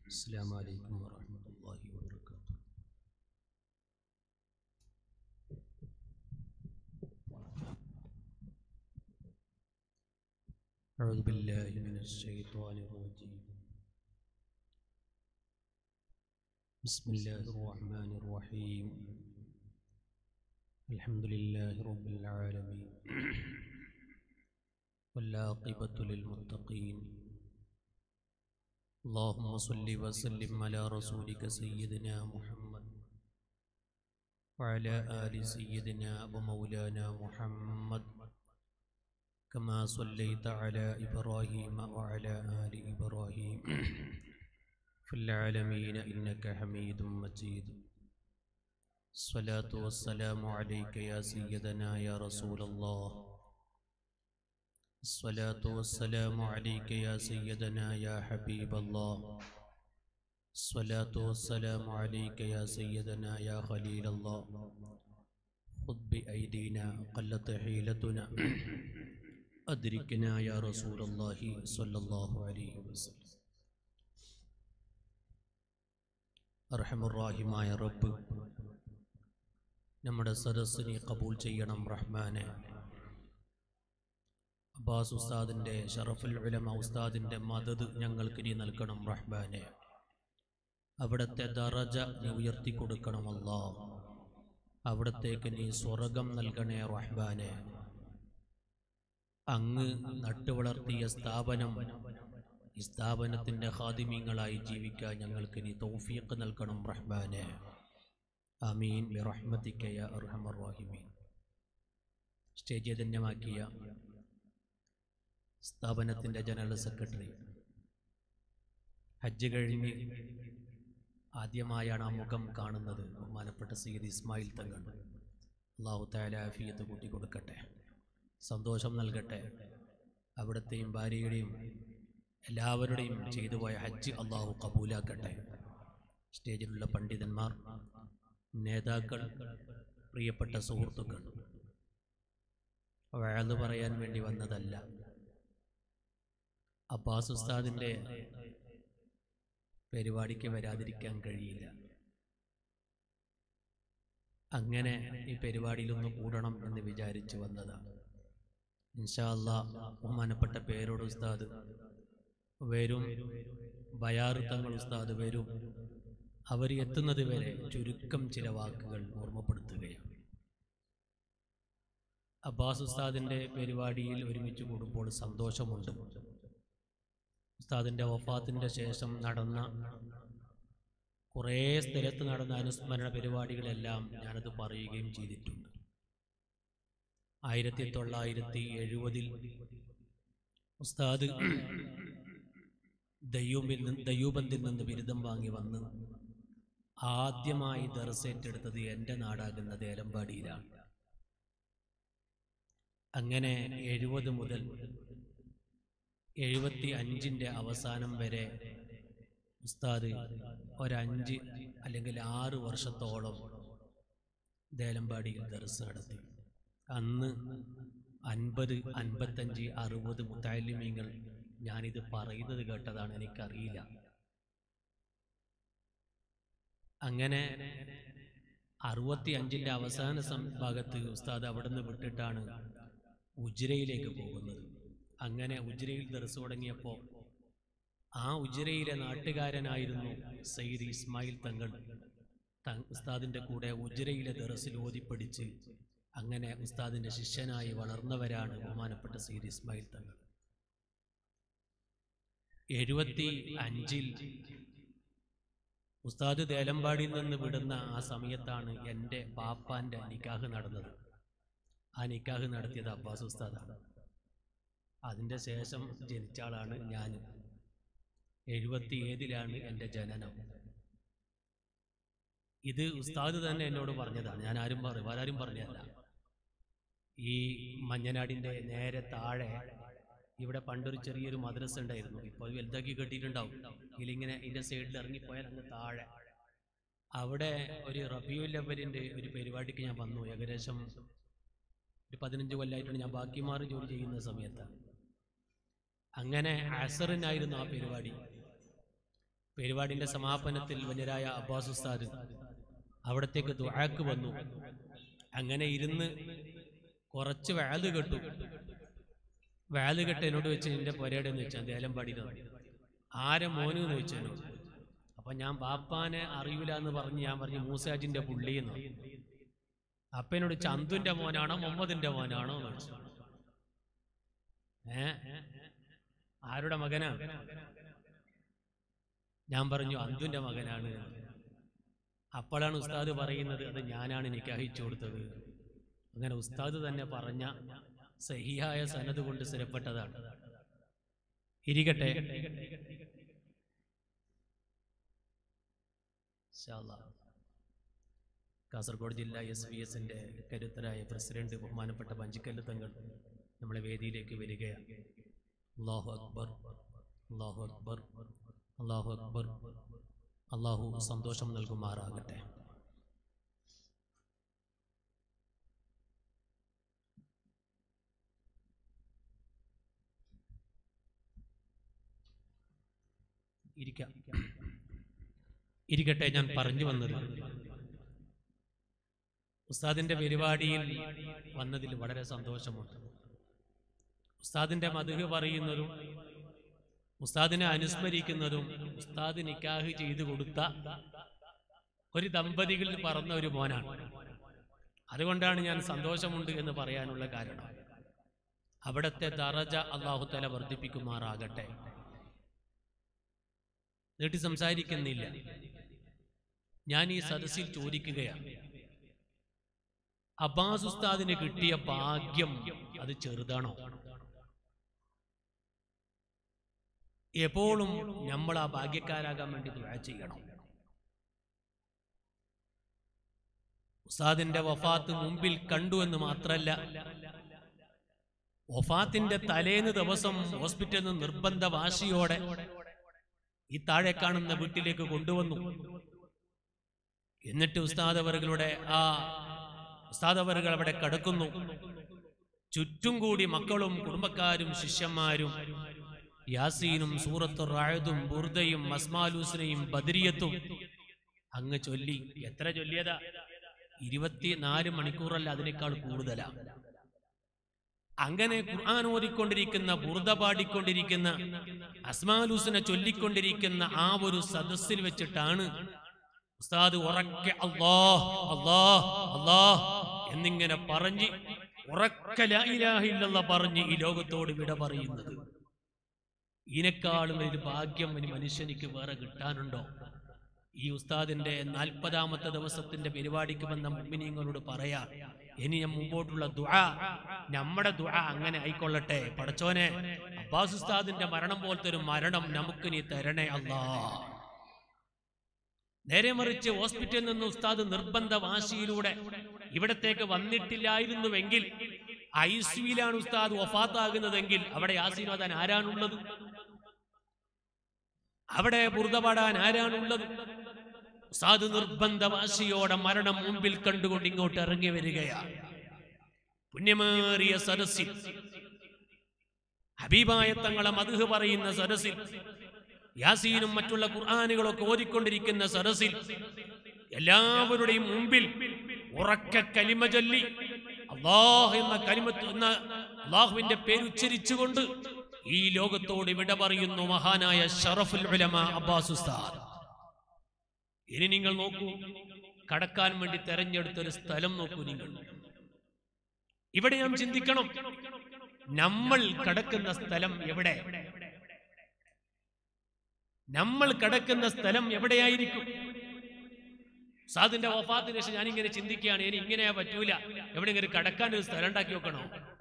السلام عليكم ورحمة الله وبركاته أعوذ بالله من الشيطان الرجيم بسم الله الرحمن الرحيم الحمد لله رب العالمين والعاقبة للمتقين اللهم صل وسلم على رسولك سيدنا محمد وعلى آل سيدنا ومولانا محمد كما صليت على إبراهيم وعلى آل إبراهيم في العالمين إنك حميد مجيد الصلاة والسلام عليك يا سيدنا يا رسول الله الصلاة والسلام عليك يا سيدنا يا حبيب الله الصلاة والسلام عليك يا سيدنا يا خليل الله خذ بأيدينا قلت حيلتنا أدركنا يا رسول الله صلى الله عليه وسلم അർഹമുറാഹിമായ റബ്ബ് നമ്മുടെ സദസ്സിനെ കബൂൽ ചെയ്യണം റഹ്മാനെ അബ്ബാസ് ഉസ്താദിൻ്റെ ഷറഫുൽ ഉലമ ഉസ്താദിൻ്റെ മദത് ഞങ്ങൾക്ക് നീ നൽകണം റഹ്മാനെ അവിടുത്തെ ദറജ നീ ഉയർത്തി കൊടുക്കണമല്ലോ അവിടത്തേക്ക് നീ സ്വർഗം നൽകണേ റഹ്മാനെ അങ്ങ് നട്ടുവളർത്തിയ സ്ഥാപനം ഈ സ്ഥാപനത്തിൻ്റെ ഹാദിമ്യങ്ങളായി ജീവിക്കാൻ ഞങ്ങൾക്ക് നീ തൗഫീഖ് നൽകണം റഹ്മാനെ അമീൻ ബിറഹ്മത്തിക്കയ അർഹമർ റാഹിമീൻ സ്റ്റേജ് ധന്യമാക്കിയ സ്ഥാപനത്തിൻ്റെ ജനറൽ സെക്രട്ടറി ഹജ്ജ് കഴിഞ്ഞ് ആദ്യമായാണ് ആ മുഖം കാണുന്നത് ബഹുമാനപ്പെട്ട സയ്യിദ് ഇസ്മായിൽ തങ്ങൾ അള്ളാഹു താലാഫിയത്ത് കൂട്ടി കൊടുക്കട്ടെ സന്തോഷം നൽകട്ടെ അവിടുത്തെയും ഭാര്യയുടെയും എല്ലാവരുടെയും ചെയ്തു പോയ ഹജ്ജ് അള്ളാഹു കബൂലാക്കട്ടെ സ്റ്റേജിലുള്ള പണ്ഡിതന്മാർ നേതാക്കൾ പ്രിയപ്പെട്ട സുഹൃത്തുക്കൾ വഴന്ന് പറയാൻ വേണ്ടി വന്നതല്ല അബ്ബാസ് ഉസ്താദിൻ്റെ പരിപാടിക്ക് വരാതിരിക്കാൻ കഴിയില്ല അങ്ങനെ ഈ പരിപാടിയിലൊന്ന് കൂടണം എന്ന് വിചാരിച്ചു വന്നതാണ് ഇൻഷാ അല്ലാ ബഹുമാനപ്പെട്ട പേരോട് ഉസ്താദ് വരും ബയാറ് തങ്ങൾ ഉസ്താദ് വരും അവർ എത്തുന്നത് വരെ ചുരുക്കം ചില വാക്കുകൾ ഓർമ്മപ്പെടുത്തുകയാണ് അബ്ബാസ് ഉസ്താദിൻ്റെ പരിപാടിയിൽ ഒരുമിച്ച് കൂടുമ്പോൾ സന്തോഷമുണ്ട് ഉസ്താദിൻ്റെ വഫാത്തിൻ്റെ ശേഷം നടന്ന കുറേ സ്ഥലത്ത് നടന്ന അനുസ്മരണ പരിപാടികളെല്ലാം ഞാനത് പറയുകയും ചെയ്തിട്ടുണ്ട് ആയിരത്തി തൊള്ളായിരത്തി എഴുപതിൽ ഉസ്താദ് ദയ്യൂബിൽ നിന്ന് ദയ്യൂബന്തിൽ നിന്ന് ബിരുദം വാങ്ങി വന്ന് ആദ്യമായി ദർസേറ്റെടുത്തത് എൻ്റെ നാടാകുന്ന ദേലമ്പാടിയിലാണ് അങ്ങനെ എഴുപത് മുതൽ എഴുപത്തി അഞ്ചിൻ്റെ അവസാനം വരെ ഉസ്താദ് ഒരഞ്ച് അല്ലെങ്കിൽ ആറ് വർഷത്തോളം ദേലമ്പാടിയിൽ ദർസ് നടത്തി അന്ന് അൻപത് അൻപത്തഞ്ച് അറുപത് മുത്താലിമ്യങ്ങൾ ഞാനിത് പറയുന്നത് കേട്ടതാണ് എനിക്കറിയില്ല അങ്ങനെ അറുപത്തി അഞ്ചിൻ്റെ അവസാന സം ഭാഗത്ത് ഉസ്താദ് അവിടെ നിന്ന് വിട്ടിട്ടാണ് ഉജ്രയിലേക്ക് പോകുന്നത് അങ്ങനെ ഉജ്രയിൽ ദർസ് തുടങ്ങിയപ്പോൾ ആ ഉജ്രയിലെ നാട്ടുകാരനായിരുന്നു സയ്യിദ് ഇസ്മായിൽ തങ്ങൾ ഉസ്താദിൻ്റെ കൂടെ ഉജ്രയിലെ ദർസിൽ ഓതിപ്പടിച്ച് അങ്ങനെ ഉസ്താദിൻ്റെ ശിഷ്യനായി വളർന്നവരാണ് ബഹുമാനപ്പെട്ട സയ്യിദ് ഇസ്മായിൽ തങ്ങൾ എഴുപത്തി അഞ്ചിൽ ഉസ്താദ് ദേലമ്പാടിയിൽ നിന്ന് വിടുന്ന ആ സമയത്താണ് എൻ്റെ പാപ്പാൻ്റെ നിക്കാഹ് നടന്നത് ആ നിക്കാഹ് നടത്തിയത് അബ്ബാസ് ഉസ്താദാണ് അതിൻ്റെ ശേഷം ജനിച്ച ആളാണ് ഞാൻ എഴുപത്തി ഏഴിലാണ് എൻ്റെ ജനനം ഇത് ഉസ്താദ് തന്നെ എന്നോട് പറഞ്ഞതാണ് ഞാൻ ആരും പറയും ആരും പറഞ്ഞതല്ല ഈ മഞ്ഞനാടിൻ്റെ നേരെ താഴെ ഇവിടെ പണ്ടൊരു ചെറിയൊരു മദ്രസ ഉണ്ടായിരുന്നു ഇപ്പോൾ വലുതാക്കി കെട്ടിയിട്ടുണ്ടാവും ഇതിലിങ്ങനെ ഇതിൻ്റെ സൈഡിൽ ഇറങ്ങിപ്പോയാൽ അങ്ങ് താഴെ അവിടെ ഒരു റബിയു ലബലിൻ്റെ ഒരു പരിപാടിക്ക് ഞാൻ വന്നു ഏകദേശം ഒരു പതിനഞ്ച് കൊല്ലമായിട്ടാണ് ഞാൻ ബാക്കി മാറി ജോലി ചെയ്യുന്ന സമയത്ത് അങ്ങനെ അസറിനായിരുന്നു ആ പരിപാടി പരിപാടിന്റെ സമാപനത്തിൽ വന്യരായ അബ്ബാസ് ഉസ്താദ് അവിടത്തേക്ക് ദുആക്ക് വന്നു അങ്ങനെ ഇരുന്ന് കുറച്ച് വാല് കെട്ടു വാല് കെട്ട് എന്നോട് വെച്ച് നിന്റെ പൊരയുടെ എന്ന് വെച്ചാൽ ദേലമ്പാടി ആരെ മോന് എന്ന് വെച്ചു എന്നോട് അപ്പൊ ഞാൻ ബാപ്പാനെ അറിയില്ല എന്ന് പറഞ്ഞ് ഞാൻ പറഞ്ഞു മൂസാജിന്റെ പുള്ളി എന്ന് അപ്പൊ എന്നോട് ചന്തുന്റെ മോനാണോ മുഹമ്മദിന്റെ മോനാണോ എന്ന് ചോദിച്ചു ഏ ആരുടെ മകനാണ് ഞാൻ പറഞ്ഞു അന്തുന്റെ മകനാണ് അപ്പോഴാണ് ഉസ്താദ് പറയുന്നത് അത് ഞാനാണ് നിക്കാഹിച്ചു കൊടുത്തത് അങ്ങനെ ഉസ്താദ് തന്നെ പറഞ്ഞ സഹിയായ സനത് കൊണ്ട് സ്ഥിരപ്പെട്ടതാണ് ഇരിക്കട്ടെ ഇൻഷാ അല്ലാ. കാസർഗോഡ് ജില്ലാ എസ് വി എസിന്റെ കരുത്തരായ പ്രസിഡന്റ് ബഹുമാനപ്പെട്ട പഞ്ചിക്കല്ല് തങ്ങൾ നമ്മളെ വേദിയിലേക്ക് വരികയാണ് അള്ളാഹു അക്ബർ അള്ളാഹു അക്ബർ അള്ളാഹു അക്ബർ അള്ളാഹു സന്തോഷം നൽകുമാറാകട്ടെ ഇരിക്കാം ഇരിക്കട്ടെ ഞാൻ പറഞ്ഞു വന്നത് ഉസ്താദിന്റെ പരിപാടിയിൽ വന്നതിൽ വളരെ സന്തോഷമുണ്ട് ഉസ്താദിന്റെ മധുഹ് പറയുന്നതും ഉസ്താദിനെ അനുസ്മരിക്കുന്നതും ഉസ്താദ് നിക്കാഹ് ചെയ്തു കൊടുത്ത ഒരു ദമ്പതികളിൽ പറന്ന ഒരു മോനാണ് അതുകൊണ്ടാണ് ഞാൻ സന്തോഷമുണ്ട് എന്ന് പറയാനുള്ള കാരണം അവിടത്തെ ദറജ അള്ളാഹുത്തല വർദ്ധിപ്പിക്കുമാറാകട്ടെ നീട്ടി സംസാരിക്കുന്നില്ല ഞാൻ ഈ സദസ്സിൽ ചോദിക്കുകയാണ് അബ്ബാസ് ഉസ്താദിന് കിട്ടിയ ഭാഗ്യം അത് ചെറുതാണോ എപ്പോഴും നമ്മൾ ആ ഭാഗ്യക്കാരാകാൻ വേണ്ടി ദുആ ചെയ്യണം ഉസ്താദിന്റെ വഫാത്ത് മുമ്പിൽ കണ്ടു എന്ന് മാത്രല്ല വഫാത്തിന്റെ തലേന്ന് ദിവസം ഹോസ്പിറ്റലിൽ നിന്ന് നിർബന്ധ വാശിയോടെ ഈ താഴെ കാണുന്ന വീട്ടിലേക്ക് കൊണ്ടുവന്നു എന്നിട്ട് ഉസ്താദ് അവറുകളുടെ ആ ഉസ്താദ് അവറുകൾ അവിടെ കിടക്കുന്നു ചുറ്റും കൂടി മക്കളും കുടുംബക്കാരും ശിഷ്യന്മാരും യാസീനും സൂറത്തു റായതും ബുർദയും മസ്മാലൂസിനെയും ബദരിയത്തും അങ്ങ് ചൊല്ലി എത്ര ചൊല്ലിയതാ ഇരുപത്തിനാല് മണിക്കൂറല്ല അതിനേക്കാൾ കൂടുതലാ അങ്ങനെ ഖുർആൻ ഓതിക്കൊണ്ടിരിക്കുന്ന ബുർദ പാടിക്കൊണ്ടിരിക്കുന്ന അസ്മാലൂസിനെ ചൊല്ലിക്കൊണ്ടിരിക്കുന്ന ആ ഒരു സദസ്സിൽ വെച്ചിട്ടാണ് ഉസ്താദ് ഉറക്കെ അല്ലാഹ് അല്ലാഹ് അല്ലാഹ് എന്നിങ്ങനെ പറഞ്ഞ് ഉറക്കെ ലാ ഇലാഹ ഇല്ലല്ലാഹ് പറഞ്ഞ് ഈ ലോകത്തോട് വിട പറയുന്നത് ഇതിനേക്കാളും ഒരു ഭാഗ്യം ഒരു മനുഷ്യനിക്ക് വേറെ കിട്ടാനുണ്ടോ ഈ ഉസ്താദിന്റെ നാൽപ്പതാമത്തെ ദിവസത്തിന്റെ പരിപാടിക്ക് വന്ന മുമ്പിനിങ്ങളോട് പറയാ ഇനി ഞാൻ മുമ്പോട്ടുള്ള ദുആ നമ്മുടെ ദുആ അങ്ങനെ ആയിക്കൊള്ളട്ടെ പടച്ചോനെ അബ്ബാസ് ഉസ്താദിന്റെ മരണം പോലത്തെ ഒരു മരണം നമുക്ക് നീ തരണേ അല്ലാ നേരെ മറിച്ച് ഹോസ്പിറ്റലിൽ നിന്ന് ഉസ്താദ് നിർബന്ധ വാശിയിലൂടെ ഇവിടത്തേക്ക് വന്നിട്ടില്ലായിരുന്നുവെങ്കിൽ ഐ സിയിലാണ് ഉസ്താദ് വഫാത്താകുന്നതെങ്കിൽ അവിടെ യാസീൻ ഓതാൻ ആരാണുള്ളത് അവിടെ ബുർദ പാടാൻ ആരാണുള്ളത് ഉസ്താദ് നിർബന്ധ വാശിയോടെ മരണം മുമ്പിൽ കണ്ടുകൊണ്ട് ഇങ്ങോട്ട് ഇറങ്ങി വരികയാണ് പുണ്യമേറിയ സരസിൽ ഹബീബായ തങ്ങളെ മധുഹ് പറയുന്ന സരസിൽ യാസീനും മറ്റുള്ള ഖുർആാനുകളൊക്കെ ഓതിക്കൊണ്ടിരിക്കുന്ന സരസിൽ എല്ലാവരുടെയും മുമ്പിൽ ഉറക്ക കലിമ ചൊല്ലി അള്ളാഹ് എന്ന കലിമത്ത് എന്ന അള്ളാഹുവിന്റെ പേര് ഉച്ചരിച്ചുകൊണ്ട് ഈ ലോകത്തോട് വിട പറയുന്നു മഹാനായ ഷറഫുൽ ഉലമ അബ്ബാസ് ഉസ്താദ് ഇനി നിങ്ങൾ നോക്കൂ കടക്കാൻ വേണ്ടി തെരഞ്ഞെടുത്ത ഒരു സ്ഥലം നോക്കൂ നിങ്ങൾ ഇവിടെ നാം ചിന്തിക്കണം നമ്മൾ കടക്കുന്ന സ്ഥലം എവിടെ നമ്മൾ കിടക്കുന്ന സ്ഥലം എവിടെയായിരിക്കും സാദിന്റെ വഫാത്തിന് ശേഷം ഞാനിങ്ങനെ ചിന്തിക്കുകയാണ് ഇനി ഇങ്ങനെ പറ്റൂല എവിടെയെങ്കിലും കടക്കാൻ ഒരു സ്ഥലം ഉണ്ടാക്കി വെക്കണോ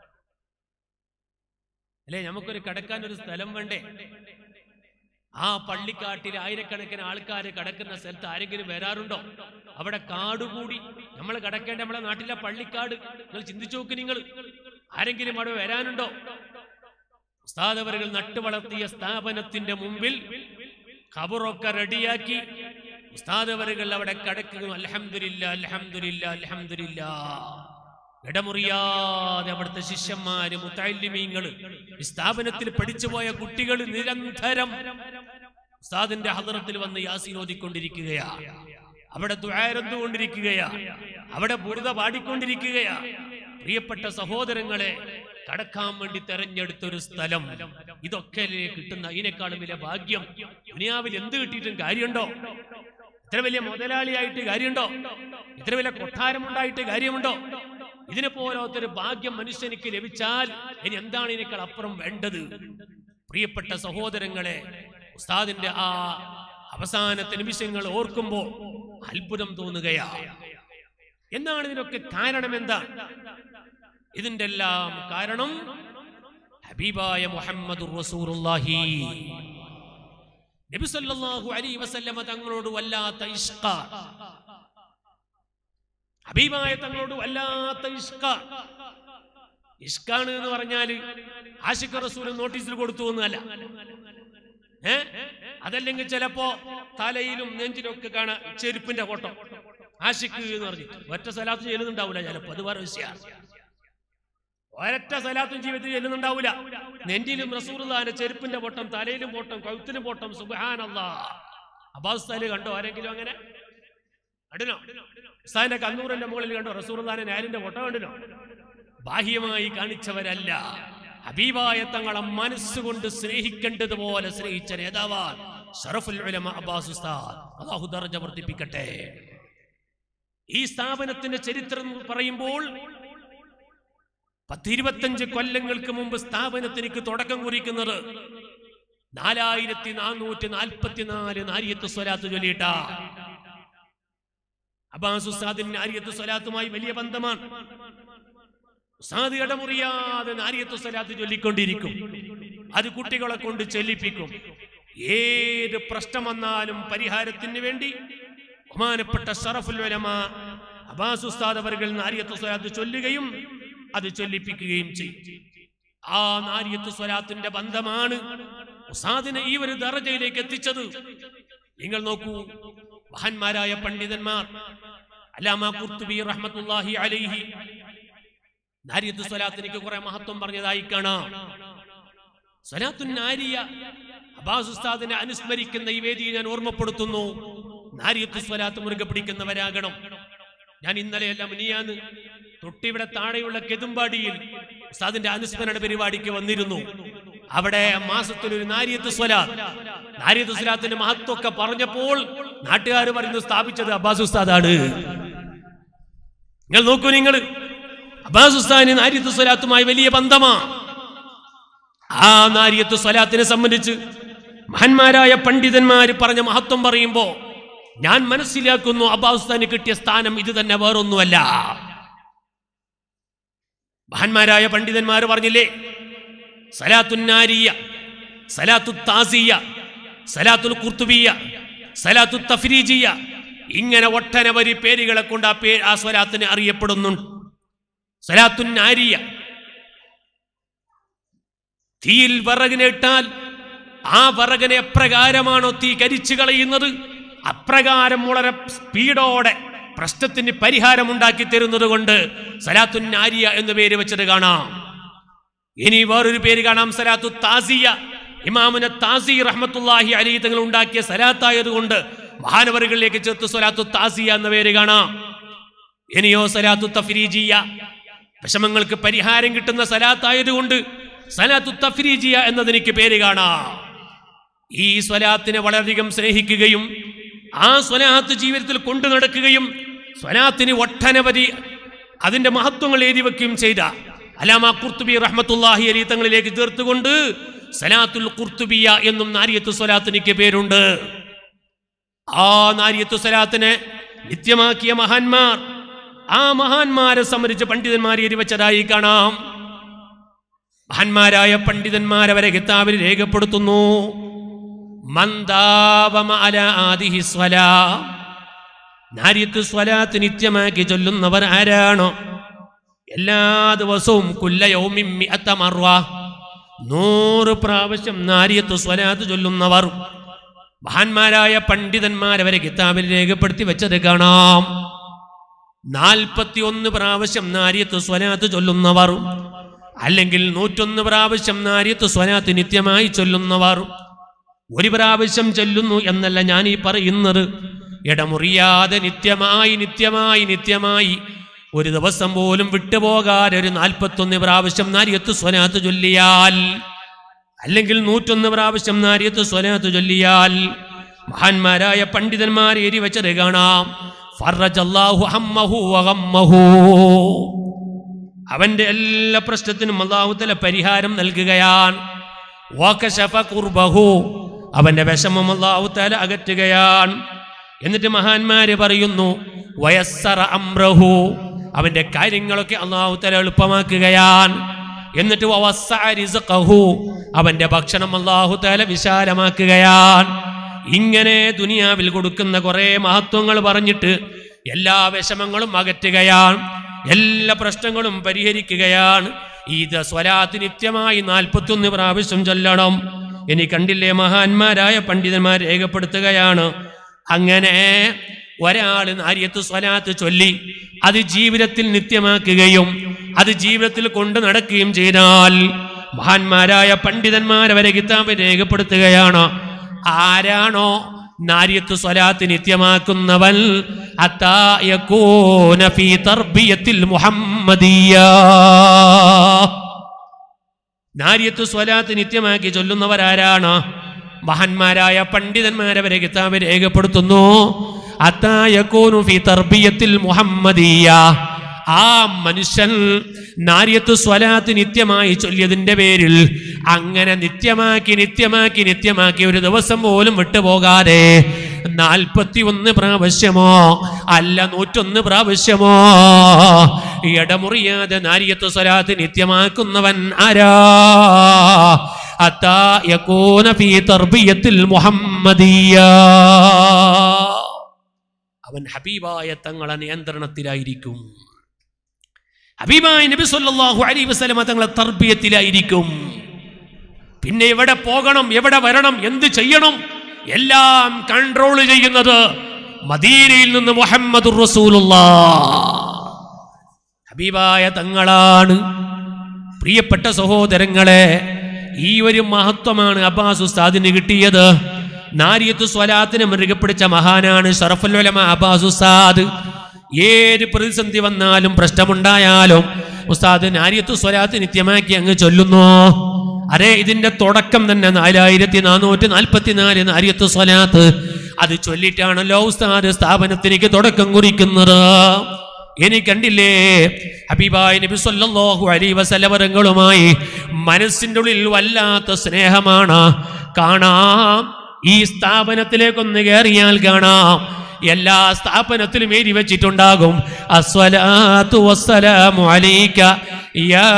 അല്ലേ നമുക്കൊരു കടക്കാൻ ഒരു സ്ഥലം വേണ്ടേ ആ പള്ളിക്കാട്ടിൽ ആയിരക്കണക്കിന് ആൾക്കാർ കിടക്കുന്ന സ്ഥലത്ത് ആരെങ്കിലും വരാറുണ്ടോ അവിടെ കാട് കൂടി നമ്മൾ കിടക്കേണ്ട നമ്മളെ നാട്ടിലെ പള്ളിക്കാട് നിങ്ങൾ ചിന്തിച്ചു നോക്ക് നിങ്ങൾ ആരെങ്കിലും അവിടെ വരാനുണ്ടോ ഉസ്താദവരുകൾ നട്ടുവളർത്തിയ സ്ഥാപനത്തിന്റെ മുമ്പിൽ ഖബറൊക്കെ റെഡിയാക്കി ഉസ്താദവരുകൾ അവിടെ കിടക്കുന്നു അൽഹംദുലില്ല അൽഹംദുലില്ല അൽഹംദുലില്ല ഇടമുറിയാതെ അവിടുത്തെ ശിഷ്യന്മാര് മുത്തല്ലിമീങ്ങള് ഈ സ്ഥാപനത്തിൽ പഠിച്ചുപോയ കുട്ടികൾ നിരന്തരം ഉസ്താദിന്റെ ഹദറത്തിൽ വന്ന് യാസീൻ ഓതിക്കൊണ്ടിരിക്കുകയാ അവിടെ ദുആരന്തുകൊണ്ടിരിക്കുകയാ അവിടെ ബുറുത പാടിക്കൊണ്ടിരിക്കുകയാ പ്രിയപ്പെട്ട സഹോദരങ്ങളെ കടക്കാൻ വേണ്ടി തെരഞ്ഞെടുത്ത ഒരു സ്ഥലം ഇതൊക്കെ അല്ലേ കിട്ടുന്ന ഇതിനേക്കാളും വലിയ ഭാഗ്യം ദുനിയാവിൽ എന്ത് കിട്ടിയിട്ടും കാര്യമുണ്ടോ ഇത്ര വലിയ മുതലാളിയായിട്ട് കാര്യമുണ്ടോ ഇത്ര വലിയ കൊട്ടാരമുണ്ടായിട്ട് കാര്യമുണ്ടോ ഇതിനെ പോലത്തൊരു ഭാഗ്യം മനുഷ്യനിക്ക് ലഭിച്ചാൽ ഇനി എന്താണ് ഇതിനേക്കാൾ അപ്പുറം വേണ്ടത് പ്രിയപ്പെട്ട സഹോദരങ്ങളെ ഉസ്താദിന്റെ ആ അവസാനത്തെ നിമിഷങ്ങൾ ഓർക്കുമ്പോ അത്ഭുതം തോന്നുകയാ എന്താണ് ഇതിനൊക്കെ കാരണം എന്താ ഇതിന്റെ എല്ലാം കാരണം ഹബീബായ മുഹമ്മദ് റസൂറുല്ലാഹി നബി സല്ലല്ലാഹു അലൈഹി വസല്ലമ തങ്ങളോട് വല്ലാത്ത ഇഷ്ക ഹബീബായ തങ്ങളോട് വല്ലാത്ത ഇഷ്ക ഇഷ്കാണ് എന്ന് പറഞ്ഞാല് ആഷിഖ് റസൂൽ നോട്ടീസിൽ കൊടുത്തു എന്നല്ല ഏ അതല്ലെങ്കിൽ ചിലപ്പോ തലയിലും നെഞ്ചിലും ഒക്കെ കാണാം ചെരുപ്പിന്റെ ഫോട്ടോ ആഷിഖ് എന്ന് പറഞ്ഞു ഒറ്റ സ്ഥലത്ത് ചെല്ലുന്നുണ്ടാവില്ല ചിലപ്പോ അത് വേറെ വിഷയമാണ് ഒരൊറ്റ സ്ഥലത്തും ജീവിതത്തിൽ ചെല്ലുന്നുണ്ടാവില്ല നെഞ്ചിലും റസൂറുല്ലാന്റെ ചെരുപ്പിന്റെ പൊട്ടം തലയിലും പൊട്ടം കഴുത്തിലും പൊട്ടം സുബാനല്ലാ അബാസ്താല് കണ്ടോ ആരെങ്കിലും അങ്ങനെ കണ്ടിനോ ഉസ്താദിന്റെ കണ്ണൂറിന്റെ മുകളിൽ കണ്ടോ റസൂറുല്ലാന്റെ നാലിന്റെ പൊട്ടം കണ്ടിനോ ബാഹ്യമായി കാണിച്ചവരല്ല ഹബീബായ തങ്ങളെ മനസ്സുകൊണ്ട് സ്നേഹിക്കേണ്ടതുപോലെ സ്നേഹിച്ച നേതാവാൻ ഷറഫുൽ ഉലമ അബ്ബാസ് ഉസ്താദ് അല്ലാഹു ദർജ വർദ്ധിപ്പിക്കട്ടെ ഈ സ്ഥാപനത്തിന്റെ ചരിത്രം പറയുമ്പോൾ പത്തിരുപത്തഞ്ച് കൊല്ലങ്ങൾക്ക് മുമ്പ് സ്ഥാപനത്തിനിക്ക് തുടക്കം കുറിക്കുന്നത് നാലായിരത്തി നാനൂറ്റി നാൽപ്പത്തിനാല് നാരിയത്ത് സ്വലാത്ത് ചൊല്ലിയിട്ട അബ്ബാസ് ഉസ്താദിന് നാരിയത്ത് സ്വലാത്തുമായി വലിയ ബന്ധമാണ് ഉസ്താദ് ഇടമുറിയാതെ നാരിയത്ത് സ്വലാത്ത് ചൊല്ലിക്കൊണ്ടിരിക്കും അത് കുട്ടികളെ കൊണ്ട് ചൊല്ലിപ്പിക്കും ഏത് പ്രശ്നം വന്നാലും പരിഹാരത്തിന് വേണ്ടി ബഹുമാനപ്പെട്ട ഷറഫുൽ ഉലമ അബ്ബാസ് ഉസ്താദ് അവர்கள் നാരിയത്ത് സ്വലാത്ത് ചൊല്ലുകയും അത് ചൊല്ലിപ്പിക്കുകയും ചെയ്യും ആ നാരിയത്ത് സ്വലാത്തിന്റെ ബന്ധമാണ് ഉസ്താദിനെ ഈ ഒരു ദറജയിലേക്ക് എത്തിച്ചത് നിങ്ങൾ നോക്കൂ മഹാന്മാരായ പണ്ഡിതന്മാർ അല്ലാമ ഖുർത്തുബി റഹ്മത്തുള്ളാഹി അലൈഹി നാരിയത്ത് സ്വലാത്തിനിക്ക് കുറെ മഹത്വം പറഞ്ഞതായി കാണാം സ്വലാത്തുൻ നാരിയ അബ്ബാസ് ഉസ്താദിനെ അനുസ്മരിക്കുന്ന ഈ വേദി ഞാൻ ഓർമ്മപ്പെടുത്തുന്നു നാരിയത്ത് സ്വലാത്ത് മുറുകെ പിടിക്കുന്നവരാകണം ഞാൻ ഇന്നലെയല്ല മുനിയാന്ന് തൊട്ടിവിടെ താഴെയുള്ള കെതുമ്പാടിയിൽ ഉസ്താദിന്റെ അനുസ്മരണ പരിപാടിക്ക് വന്നിരുന്നു അവിടെ മാസത്തിൽ ഒരു നാരിയത്ത് സ്വലാത്ത് നാരിയത്ത് സ്വലാത്തിന്റെ മഹത്വമൊക്കെ പറഞ്ഞപ്പോൾ നാട്ടുകാർ പറയുന്നു സ്ഥാപിച്ചത് അബ്ബാസ് ഉസ്താദാണ് നിങ്ങൾ നോക്കൂ നിങ്ങൾ അബ്ബാസ് ഉസ്താദിന് നാരിയത്ത് സ്വലാത്തുമായി വലിയ ബന്ധമാ ആ നാരിയത്ത് സ്വലാത്തിനെ സംബന്ധിച്ച് മഹാന്മാരായ പണ്ഡിതന്മാർ പറഞ്ഞ മഹത്വം പറയുമ്പോ ഞാൻ മനസ്സിലാക്കുന്നു അബ്ബാസ് ഉസ്താദിന് കിട്ടിയ സ്ഥാനം ഇത് തന്നെ വേറൊന്നുമല്ല മഹാന്മാരായ പണ്ഡിതന്മാർ പറഞ്ഞില്ലേ സലാത്തുന്നാരിയ സലാത്തു താസിയ സലാത്തുൽ കുർത്തുബിയ സലാത്തു തഫ്രീജിയ ഇങ്ങനെ ഒട്ടനവധി പേരുകളെ കൊണ്ട് ആ പേ ആ സ്വലാത്തിന് അറിയപ്പെടുന്നുണ്ട് സലാത്തുന്നാരിയ തീയിൽ വിറകിനെ ഇട്ടാൽ ആ വിറകിനെ എപ്രകാരമാണോ തീ കരിച്ചു കളയുന്നത് അപ്രകാരം വളരെ സ്പീഡോടെ പ്രശ്നത്തിന് പരിഹാരമുണ്ടാക്കി തരുന്നത് കൊണ്ട് സലാത്തുൻ നാരിയ എന്ന പേര് വെച്ചത് കാണാം ഇനി വേറൊരു പേര് കാണാം സലാത്തു താസിയ ഇമാമുന താസി റഹ്മത്തുല്ലാഹി അലി തങ്ങൾ ഉണ്ടാക്കിയ സലാത്തായതുകൊണ്ട് മഹാനവറുകളിലേക്ക് ചേർത്ത് സലാത്തു താസിയ എന്ന പേര് കാണാം ഇനിയോ സലാത്തു തഫ്രീജിയ വിഷമങ്ങൾക്ക് പരിഹാരം കിട്ടുന്ന സലാത്തായതുകൊണ്ട് സലാത്തു തഫ്രീജിയ എന്നതിനിക്ക് പേര് കാണാം ഈ സ്വലാത്തിനെ വളരെയധികം സ്നേഹിക്കുകയും ആ സ്വലാത്ത് ജീവിതത്തിൽ കൊണ്ടു നടക്കുകയും സ്വലാത്തിന് ഒട്ടനവധി അതിന്റെ മഹത്വങ്ങൾ എഴുതി വെക്കുകയും ചെയ്ത അലാമ കുർത്തുബി റഹ്മത്തുല്ലാഹി അലി തങ്ങളിലേക്ക് ചേർത്തുകൊണ്ട് സലാത്തുൽ കുർത്തുബിയ എന്നും നാരിയത്ത് സ്വലാത്തിനിക്ക് പേരുണ്ട് ആ നാരിയത്ത് സ്വലാത്തിനെ നിത്യമാക്കിയ മഹാന്മാർ ആ മഹാന്മാരെ സംബന്ധിച്ച് പണ്ഡിതന്മാർ എഴുതി വെച്ചതായി കാണാം മഹാന്മാരായ പണ്ഡിതന്മാരവരെ കിതാബിൽ രേഖപ്പെടുത്തുന്നു മന്ദാവമ അല ആദിഹി സ്വലാ നാരിയത്ത് സ്വലാത്ത് നിത്യമാക്കി ചൊല്ലുന്നവർ ആരാണോ എല്ലാ ദിവസവും കുല്ലയൗമിൻ മിഅത്ത മർവ നൂറ് പ്രാവശ്യം നാരിയത്ത് സ്വലാത്ത് ചൊല്ലുന്നവർ മഹാന്മാരായ പണ്ഡിതന്മാരവരെ കിതാബിൽ രേഖപ്പെടുത്തി വെച്ചത് കാണാം നാൽപ്പത്തി ഒന്ന് പ്രാവശ്യം നാരിയത്ത് സ്വലാത്ത് ചൊല്ലുന്നവർ അല്ലെങ്കിൽ നൂറ്റൊന്ന് പ്രാവശ്യം നാരിയത്ത് സ്വലാത്ത് നിത്യമായി ചൊല്ലുന്നവർ ഒരു പ്രാവശ്യം ചൊല്ലുന്നു എന്നല്ല ഞാൻ ഈ പറയുന്നത് ഇടമുറിയാതെ നിത്യമായി നിത്യമായി നിത്യമായി ഒരു ദിവസം പോലും വിട്ടുപോകാതെ ഒരു നാൽപ്പത്തൊന്ന് പ്രാവശ്യം നാരിയത്ത് സ്വനാത്ത് ചൊല്ലിയാൽ അല്ലെങ്കിൽ നൂറ്റൊന്ന് പ്രാവശ്യം നാരിയത്ത് സ്വനാത്ത് ചൊല്ലിയാൽ മഹാന്മാരായ പണ്ഡിതന്മാർ എരി വെച്ചത് കാണാം ഫറജല്ലാഹു ഹമ്മഹു വഗമ്മഹു. അവന്റെ എല്ലാ പ്രശ്നത്തിനും അള്ളാഹുത്തല പരിഹാരം നൽകുകയാണ് വാക്കശഫ കുർബഹു അവന്റെ വിഷമം അള്ളാഹുത്തല അകറ്റുകയാണ് എന്നിട്ട് മഹാന്മാര് പറയുന്നു വയസ്സറ അമ്രഹു അവന്റെ കാര്യങ്ങളൊക്കെ അള്ളാഹുത്തല എളുപ്പമാക്കുകയാണ് എന്നിട്ട് വവസ്സഅ റിസ്ഖഹു അവന്റെ ഭക്ഷണം അള്ളാഹുത്തല വിശാലമാക്കുകയാണ് ഇങ്ങനെ ദുനിയാവിൽ കൊടുക്കുന്ന കുറെ മഹത്വങ്ങൾ പറഞ്ഞിട്ട് എല്ലാ വിഷമങ്ങളും അകറ്റുകയാണ് എല്ലാ പ്രശ്നങ്ങളും പരിഹരിക്കുകയാണ് ഇത് സ്വലാത്ത് നിത്യമായി നാൽപ്പത്തൊന്ന് പ്രാവശ്യം ചൊല്ലണം ഇനി കണ്ടില്ലേ മഹാന്മാരായ പണ്ഡിതന്മാർ രേഖപ്പെടുത്തുകയാണ് അങ്ങനെ ഒരാൾ നാര്യത്ത് സ്വലാത്ത് ചൊല്ലി അത് ജീവിതത്തിൽ നിത്യമാക്കുകയും അത് ജീവിതത്തിൽ കൊണ്ടു നടക്കുകയും ചെയ്താൽ മഹാന്മാരായ പണ്ഡിതന്മാരവരെ കിതാബ് രേഖപ്പെടുത്തുകയാണ് ആരാണോ നാര്യത്ത് സ്വലാത്ത് നിത്യമാക്കുന്നവൻ അത്താ യകൂന ഫീ തർബിയത്തിൽ മുഹമ്മദിയ നാര്യത്ത് സ്വലാത്ത് നിത്യമാക്കി ചൊല്ലുന്നവരാരാണ് മഹാന്മാരായ പണ്ഡിതന്മാരവരെ കിതാബ് രേഖപ്പെടുത്തുന്നു അത്താ യകൂനു ഫീ തർബിയത്തിൽ മുഹമ്മദിയ ആ മനുഷ്യൻ നാര്യത്ത് സ്വലാത്ത് നിത്യമായി ചൊല്ലിയതിന്റെ പേരിൽ അങ്ങനെ നിത്യമാക്കി നിത്യമാക്കി നിത്യമാക്കി ഒരു ദിവസം പോലും വിട്ടുപോകാതെ നാൽപ്പത്തി ഒന്ന് പ്രാവശ്യമോ അല്ല നൂറ്റൊന്ന് പ്രാവശ്യമോ ഇടമുറിയാതെ നാര്യത്ത് സ്വലാത്ത് നിത്യമാക്കുന്നവൻ ആരാ അത്താ യകൂന ഫീ തർബിയത്തിൽ മുഹമ്മദിയ അവൻ ഹബീബായ തങ്ങളെ നിയന്ത്രണത്തിലായിരിക്കും ഹബീബായ നബി സല്ലല്ലാഹു അലൈഹി വസല്ലമ തങ്ങളെ തർബിയത്തിലായിരിക്കും പിന്നെ എവിടെ പോകണം എവിടെ വരണം എന്ത് ചെയ്യണം എല്ലാം കൺട്രോൾ ചെയ്യുന്നത് മദീനയിൽ നിന്ന് മുഹമ്മദ് ഹബീബായ തങ്ങളാണ് പ്രിയപ്പെട്ട സഹോദരങ്ങളെ ഈ ഒരു മഹത്വമാണ് അബ്ബാസ് ഉസ്താദിന് കിട്ടിയത് നാരിയത്ത് സ്വലാത്തിനെ മുറുകെ പിടിച്ച മഹാനാണ് ഷറഫുലുലമ അബ്ബാസ് ഉസ്താദ് ഏത് പ്രതിസന്ധി വന്നാലും പ്രശ്നമുണ്ടായാലും ഉസ്താദ് നാരിയത്ത് സ്വലാത്ത് നിത്യമാക്കി അങ്ങ് ചൊല്ലുന്നു അരേ ഇതിന്റെ തുടക്കം തന്നെ നാലായിരത്തി നാനൂറ്റി നാൽപ്പത്തി നാല് നാരിയത്ത് സ്വലാത്ത് അത് ചൊല്ലിട്ടാണല്ലോ ഉസ്താദ് സ്ഥാപനത്തിലേക്ക് തുടക്കം കുറിക്കുന്നത് ഇനി കണ്ടില്ലേ ഹബീബായ നബി സല്ലല്ലാഹു അലൈഹി വസല്ലമരങ്ങളുമായി മനസ്സിൻ്റെ ഉള്ളിൽ വല്ലാത്ത സ്നേഹമാണ് കാണാം ഈ സ്ഥാപനത്തിലേക്കൊന്ന് കയറിയാൽ കാണാം എല്ലാ സ്ഥാപനത്തിലും എഴുതി വെച്ചിട്ടുണ്ടാകും അസ്വലാത്തു വസ്സലാമു അലൈക യാ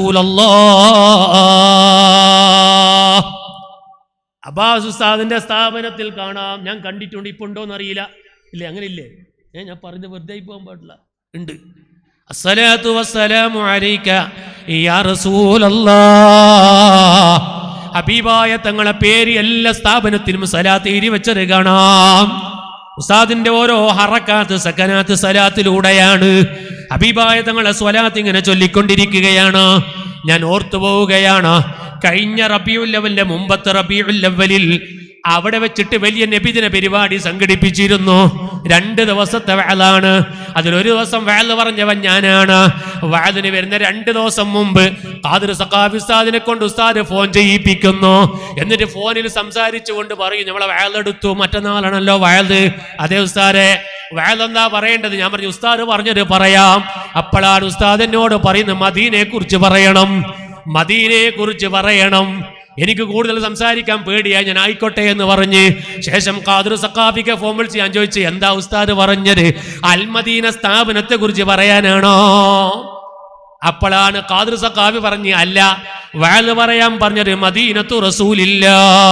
റസൂലല്ലാഹ് അബ്ബാസ് ഉസ്താദിന്റെ സ്ഥാപനത്തിൽ കാണാം ഞാൻ കണ്ടിട്ടുണ്ട് ഇപ്പൊ ഉണ്ടോന്ന് അറിയില്ല ഇല്ലേ അങ്ങനെ ഇല്ലേ ഏ ഞാൻ പറഞ്ഞ് വെറുതെ ആയി പോകാൻ പാടില്ല ഉണ്ട് അസ്സലാത്തു വസ്സലാമു അലൈക യാ റസൂലല്ലാഹ് ഹബീബായ തങ്ങളെ പേര് എല്ലാ സ്ഥാപനത്തിലും സലാത്ത് എഴുതി വെച്ചത് കാണാം ഉസ്താദിന്റെ ഓരോ ഹറക്കാത്ത് സക്കനാത്ത് സലാത്തിലൂടെയാണ് ഹബീബായ തങ്ങളെ സ്വലാത്ത് ഇങ്ങനെ ചൊല്ലിക്കൊണ്ടിരിക്കുകയാണ് ഞാൻ ഓർത്തു പോവുകയാണ് കഴിഞ്ഞ റബിയുല്ലവലിന്റെ മുമ്പത്തെ റബിയുല്ലവലിൽ അവിടെ വെച്ചിട്ട് വലിയ നബിദിന പരിപാടി സംഘടിപ്പിച്ചിരുന്നു രണ്ട് ദിവസത്തെ വേളാണ് അതിലൊരു ദിവസം വേള പറഞ്ഞവൻ ഞാനാണ് വേളിന് വരുന്ന രണ്ട് ദിവസം മുമ്പ് ഖാദിർ സഖാഫി ഉസ്താദിനെ കൊണ്ട് ഉസ്താദ് ഫോൺ ചെയ്യിപ്പിക്കുന്നു എന്നിട്ട് ഫോണിൽ സംസാരിച്ചുകൊണ്ട് പറയും നമ്മളെ വേളെടുത്തു മറ്റന്നാളാണല്ലോ വയല് അതേ ഉസ്താദെ വേളെന്താ പറയേണ്ടത് ഞാൻ പറഞ്ഞു ഉസ്താദ് പറഞ്ഞത് പറയാം അപ്പോഴാണ് ഉസ്താദ് എന്നോട് പറയുന്നത് മദീനെ കുറിച്ച് പറയണം മദീനെ കുറിച്ച് പറയണം എനിക്ക് കൂടുതൽ സംസാരിക്കാൻ പേടിയാ ഞാൻ ആയിക്കോട്ടെ എന്ന് പറഞ്ഞ് ശേഷം ഖാദർ സക്കാഫിക്ക് ഫോൺ വിളിച്ച് ഞാൻ ചോദിച്ചു എന്താ ഉസ്താദ് പറഞ്ഞത് അൽമദീന സ്ഥാപനത്തെ കുറിച്ച് പറയാനാണോ അപ്പോഴാണ് ഖാദർ സക്കാഫി പറഞ്ഞ് അല്ല വാല് പറയാൻ പറഞ്ഞത് മദീനത്തു റസൂലില്ല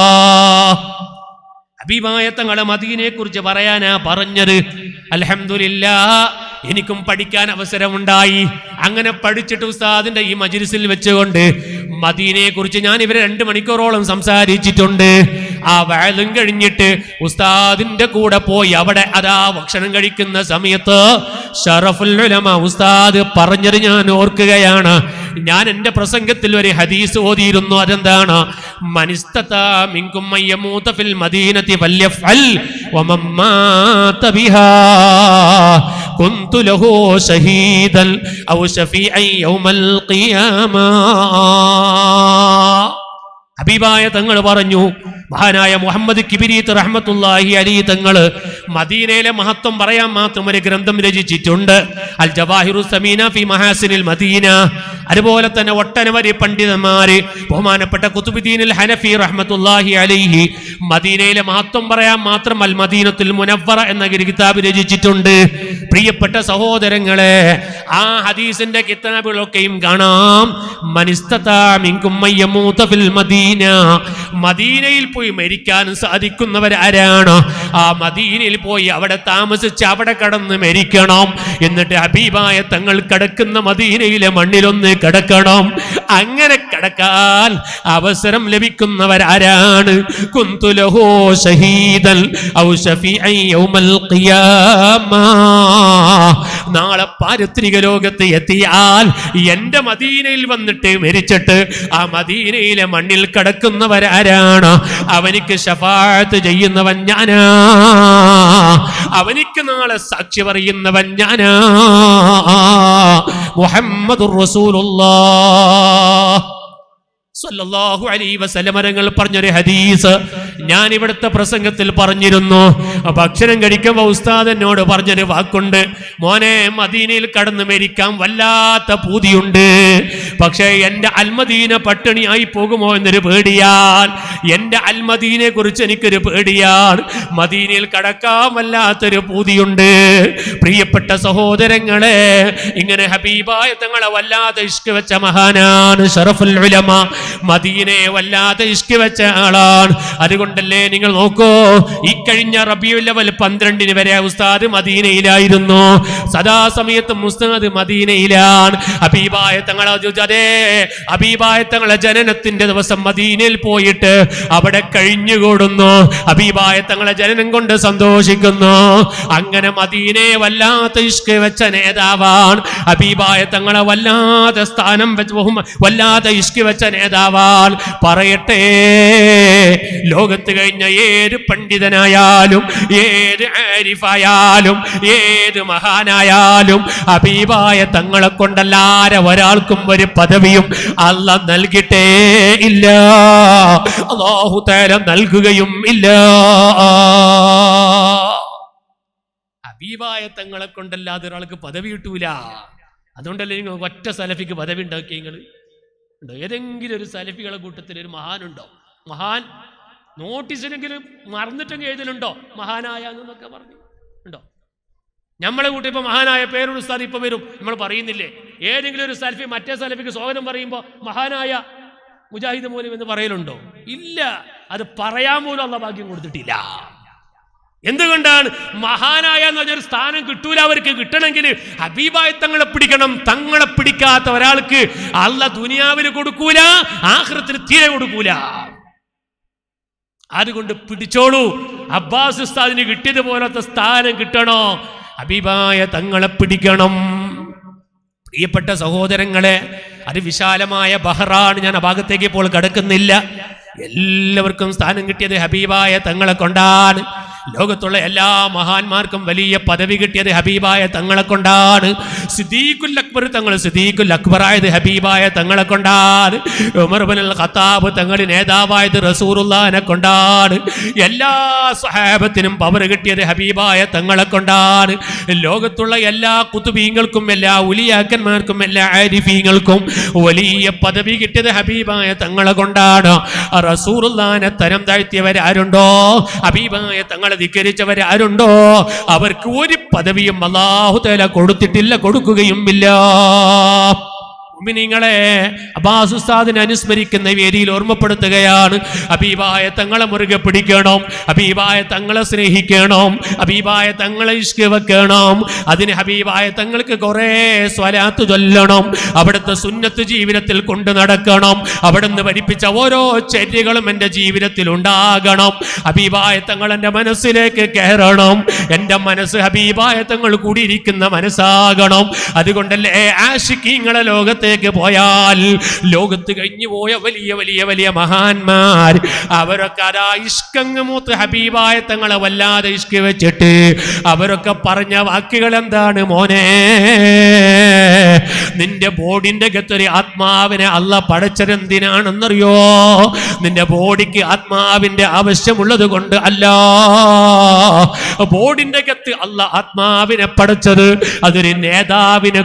അഭിമായ തങ്ങളെ മദീനെ കുറിച്ച് പറയാനാ പറഞ്ഞത് അൽഹംദുലില്ല എനിക്കും പഠിക്കാൻ അവസരമുണ്ടായി അങ്ങനെ പഠിച്ചിട്ട് ഉസ്താദിന്റെ ഈ മജിലിസിൽ വെച്ചുകൊണ്ട് മദീനയെ കുറിച്ച് ഞാൻ ഇവരെ രണ്ട് മണിക്കൂറോളം സംസാരിച്ചിട്ടുണ്ട് ആ വയലും കഴിഞ്ഞിട്ട് ഉസ്താദിന്റെ കൂടെ പോയി അവിടെ അതാ ഭക്ഷണം കഴിക്കുന്ന സമയത്ത് ഷറഫുൽ ഉലമ ഉസ്താദ് പറഞ്ഞത് ഞാൻ ഓർക്കുകയാണ് ഞാൻ എൻ്റെ പ്രസംഗത്തിൽ ഒരു ഹദീസ് ഓതിയിരുന്നു അതെന്താണ് മനിസ്തത മിങ്കും മയ്യമൂത ഫിൽ മദീനത്തി ഫല്യഫ്അൽ വമൻ മാത ബിഹാ കുന്തു ലഹു ശഹീദൻ ഔ ശഫീഅൻ യൗമൽ ഖിയാമ ഹബീബായ തങ്ങൾ പറഞ്ഞു മഹാനായ മുഹമ്മദ് കിബിരീത്ത് റഹ്മത്തുല്ലാഹി അലി തങ്ങൾ മദീനയിലെ മഹത്വം പറയാൻ മാത്രം ഒരു ഗ്രന്ഥം രചിച്ചിട്ടുണ്ട് അൽ ജവാഹിറു സമീന ഫി മഹാസിനിൽ മദീന അതുപോലെ തന്നെ ഒട്ടനവധി പണ്ഡിതന്മാര് ബഹുമാനപ്പെട്ട കുത്തുബുദ്ദീനിൽ ഹനഫി റഹ്മത്തുല്ലാഹി അലിഹി മദീനയിലെ മഹത്വം പറയാൻ മാത്രം അൽ മദീനത്തുൽ മുനവ്വറ എന്ന ഒരു കിതാബ് രചിച്ചിട്ടുണ്ട് പ്രിയപ്പെട്ട സഹോദരങ്ങളെ ആ ഹദീസിന്റെ കിതാബുകളൊക്കെയും കാണാം മനിസ്തതാ മിൻകും മയ്യമൂത ഫിൽ മദീന മദീനയിൽ പോയി മരിക്കാൻ സാധിക്കുന്നവരാരാണ് ആ മദീനയിൽ പോയി അവിടെ താമസിച്ച് അവിടെ കടന്ന് മരിക്കണം എന്നിട്ട് ഹബീബായ തങ്ങൾ കിടക്കുന്ന മദീനയിലെ മണ്ണിലൊന്ന് കിടക്കണം അങ്ങനെ കിടക്കാൻ അവസരം ലഭിക്കുന്നവരാരാണ് കുന്തുലഹോ ഷഹീദൻ ഔ ശഫീഅൻ യൗമൽ ഖിയാമ നാളെ പാരത്രിക ലോകത്ത് എത്തിയാൽ എന്റെ മദീനയിൽ വന്നിട്ട് മരിച്ചിട്ട് ആ മദീനയിലെ മണ്ണിൽ കിടക്കുന്നവരാരാണ് അവനിക്ക് ഷഫാത്ത് ചെയ്യുന്നവൻ ഞാനാ അവനിക്ക് നാളെ സാക്ഷി പറയുന്നവൻ ഞാനാ മുഹമ്മദുർ റസൂലുള്ളാഹ് സല്ലല്ലാഹു അലൈഹി വസല്ലമരങ്ങൾ പറഞ്ഞൊരു ഹദീസ് ഞാൻ ഇവിടുത്തെ പ്രസംഗത്തിൽ പറഞ്ഞിരുന്നു ഭക്ഷണം കഴിക്കുമ്പോൾ ഉസ്താദ് എന്നോട് പറഞ്ഞൊരു വാക്കുണ്ട് മോനെ മദീനയിൽ കടന്നു മരിക്കാൻ വല്ലാത്ത പൂതിയുണ്ട് പക്ഷേ എൻ്റെ അൽമദീന പട്ടിണിയായി പോകുമോ എന്നൊരു പേടിയാൽ എൻ്റെ അൽമദീനെ കുറിച്ച് എനിക്കൊരു പേടിയാൽ മദീനയിൽ കടക്കാൻ വല്ലാത്തൊരു പൂതിയുണ്ട് പ്രിയപ്പെട്ട സഹോദരങ്ങളെ ഇങ്ങനെ ഹബീബായ തങ്ങളെ വല്ലാതെ ഇഷ്ക വെച്ച മഹാനാണ് ഷറഫുൽ ഉലമ മദീനയെ വല്ലാതെ ഇഷ്ക വെച്ച ആളാണ് അതുകൊണ്ടല്ലേ നിങ്ങൾ നോക്കൂ ഈ കഴിഞ്ഞ റബിയുൽ ലെവൽ പന്ത്രണ്ടിന് വരെ ഉസ്താദ് മദീനയിലായിരുന്നു സദാസമയത്തും ഉസ്താദ് മദീനയിലാണ് ഹബീബായ തങ്ങളെ അതേ ഹബീബായ തങ്ങളെ ജനനത്തിന്റെ ദിവസം മദീനയിൽ പോയിട്ട് അവിടെ കഴിഞ്ഞുകൂടുന്നു ഹബീബായ തങ്ങളെ ജനനം കൊണ്ട് സന്തോഷിക്കുന്നു അങ്ങനെ മദീനയെ വല്ലാത്ത ഇഷ്ക വെച്ച നേതാവാണ് ഹബീബായ തങ്ങളെ വല്ലാതെ സ്ഥാനം വെച്ച് ബഹുമ- വല്ലാതെ ഇഷ്ക വെച്ച നേതാവാൻ പറയട്ടെ ലോകത്ത് കഴിഞ്ഞ ഏത് പണ്ഡിതനായാലും ഏത് ആരിഫായാലും ഏത് മഹാനായാലും ഹബീബായ തങ്ങളെ കൊണ്ടല്ലാരെ ഒരാൾക്കും ഒരു പദവിയും അല്ല നൽകിട്ടേ ഇല്ല അള്ളാഹു തേരം നൽകുകയും ഇല്ല ഹബീബായ തങ്ങളെ കൊണ്ടല്ലാതെ ഒരാൾക്ക് പദവി കിട്ടൂല അതുകൊണ്ടല്ലേ നിങ്ങൾ ഒറ്റ സലഫിക്ക് പദവി ഉണ്ടാക്കിയ നിങ്ങൾ ഉണ്ടോ ഏതെങ്കിലും ഒരു സലഫികളെ കൂട്ടത്തിൽ ഒരു മഹാനുണ്ടോ മഹാൻ നോട്ടീസിലെങ്കിലും മറന്നിട്ടെങ്കിൽ എഴുതലുണ്ടോ മഹാനായ എന്നൊക്കെ പറഞ്ഞു ഉണ്ടോ നമ്മളെ കൂട്ടി ഇപ്പൊ മഹാനായ പേരുള്ള ഉസ്താദ് ഇപ്പൊ വരും നമ്മൾ പറയുന്നില്ലേ ഏതെങ്കിലും ഒരു സൽഫി മറ്റേ സലഫിക്ക് സ്വാഗതം പറയുമ്പോൾ മഹാനായ മുജാഹിദ് മൂലം എന്ന് പറയലുണ്ടോ ഇല്ല അത് പറയാൻ പോലും അള്ള ഭാഗ്യം കൊടുത്തിട്ടില്ല എന്തുകൊണ്ടാണ് മഹാനായ എന്ന് പറഞ്ഞൊരു സ്ഥാനം കിട്ടൂല അവർക്ക് കിട്ടണമെങ്കിൽ ഹബീബായ തങ്ങളെ പിടിക്കണം തങ്ങളെ പിടിക്കാത്ത ഒരാൾക്ക് അല്ല ദുനിയാവിന് കൊടുക്കൂല ആഹൃത്തിന് തീരെ കൊടുക്കൂല അതുകൊണ്ട് പിടിച്ചോളൂ അബ്ബാസ് ഉസ്താദിന് കിട്ടിയതുപോലത്തെ സ്ഥാനം കിട്ടണോ ഹബീബായ തങ്ങളെ പിടിക്കണം പ്രിയപ്പെട്ട സഹോദരങ്ങളെ അത് വിശാലമായ ബഹ്റാണ് ഞാൻ ആ ഭാഗത്തേക്ക് ഇപ്പോൾ കടക്കുന്നില്ല എല്ലാവർക്കും സ്ഥാനം കിട്ടിയത് ഹബീബായ തങ്ങളെ കൊണ്ടാണ് ലോകത്തുള്ള എല്ലാ മഹാന്മാർക്കും വലിയ പദവി കിട്ടിയത് ഹബീബായ തങ്ങളെ കൊണ്ടാണ് സിദ്ദീഖുൽ അക്ബർ തങ്ങൾ സിദ്ദീഖുൽ അക്ബറായത് ഹബീബായ തങ്ങളെ കൊണ്ടാണ് ഉമർ ഇബ്നുൽ ഖത്താബ് തങ്ങൾ നേതാവായത് റസൂറുല്ലാനെ കൊണ്ടാണ് എല്ലാ സഹാബത്തിനും പവർ കിട്ടിയത് ഹബീബായ തങ്ങളെ കൊണ്ടാണ് ലോകത്തുള്ള എല്ലാ കുത്തുബീങ്ങൾക്കും എല്ലാ ഉലിയാക്കന്മാർക്കും എല്ലാ ആരിഫീങ്ങൾക്കും വലിയ പദവി കിട്ടിയത് ഹബീബായ തങ്ങളെ കൊണ്ടാണ് റസൂറുല്ലാനെ തരം താഴ്ത്തിയവരാരുണ്ടോ ഹബീബായ തങ്ങളെ ധിക്കരിച്ചവർ ആരുണ്ടോ അവർക്ക് ഒരു പദവിയും അള്ളാഹു തേല കൊടുത്തിട്ടില്ല കൊടുക്കുകയും ഇല്ല മുഅ്മിനീങ്ങളെ അബ്ബാസ് ഉസ്താദിനെ അനുസ്മരിക്കുന്ന വേദിയിൽ ഓർമ്മപ്പെടുത്തുകയാണ് അബീബായ തങ്ങളെ മുറുകെ പിടിക്കണം അബീബായ തങ്ങളെ സ്നേഹിക്കണം അബീബായ തങ്ങളെ ഇഷ്ക വെക്കണം അതിന് ഹബീബായ തങ്ങൾക്ക് കുറേ സ്വലാത്ത് ചൊല്ലണം അവിടുത്തെ സുന്നത്ത് ജീവിതത്തിൽ കൊണ്ടു നടക്കണം അവിടുന്ന് പഠിപ്പിച്ച ഓരോ ചര്യകളും എൻ്റെ ജീവിതത്തിൽ ഉണ്ടാകണം ഹബീബായ തങ്ങൾ എൻ്റെ മനസ്സിലേക്ക് കയറണം എൻ്റെ മനസ്സ് ഹബീബായ തങ്ങൾ കൂടിയിരിക്കുന്ന മനസ്സാകണം അതുകൊണ്ടല്ലേ ആഷിക്കീങ്ങളെ ലോകത്ത് ലോകത്തേക്ക് പോയാൽ ലോകത്ത് കഴിഞ്ഞു പോയ വലിയ വലിയ വലിയ മഹാന്മാർ അവരൊക്കെ അതാ ഇഷ്കങ്ങ് മൂത്ത് ഹബീബായ തങ്ങളെ വല്ലാതെ ഇഷ്ക വെച്ചിട്ട് അവരൊക്കെ പറഞ്ഞ വാക്കുകൾ എന്താണ് മോനെ നിന്റെ ബോഡിന്റെ അകത്തൊരു ആത്മാവിനെ അല്ല പടച്ചതെന്തിനാണെന്നറിയോ നിന്റെ ബോഡിക്ക് ആത്മാവിന്റെ ആവശ്യമുള്ളത് കൊണ്ട് അല്ല ബോഡിന്റെ അകത്ത് അല്ല ആത്മാവിനെ പടച്ചത് അതൊരു നേതാവിനെ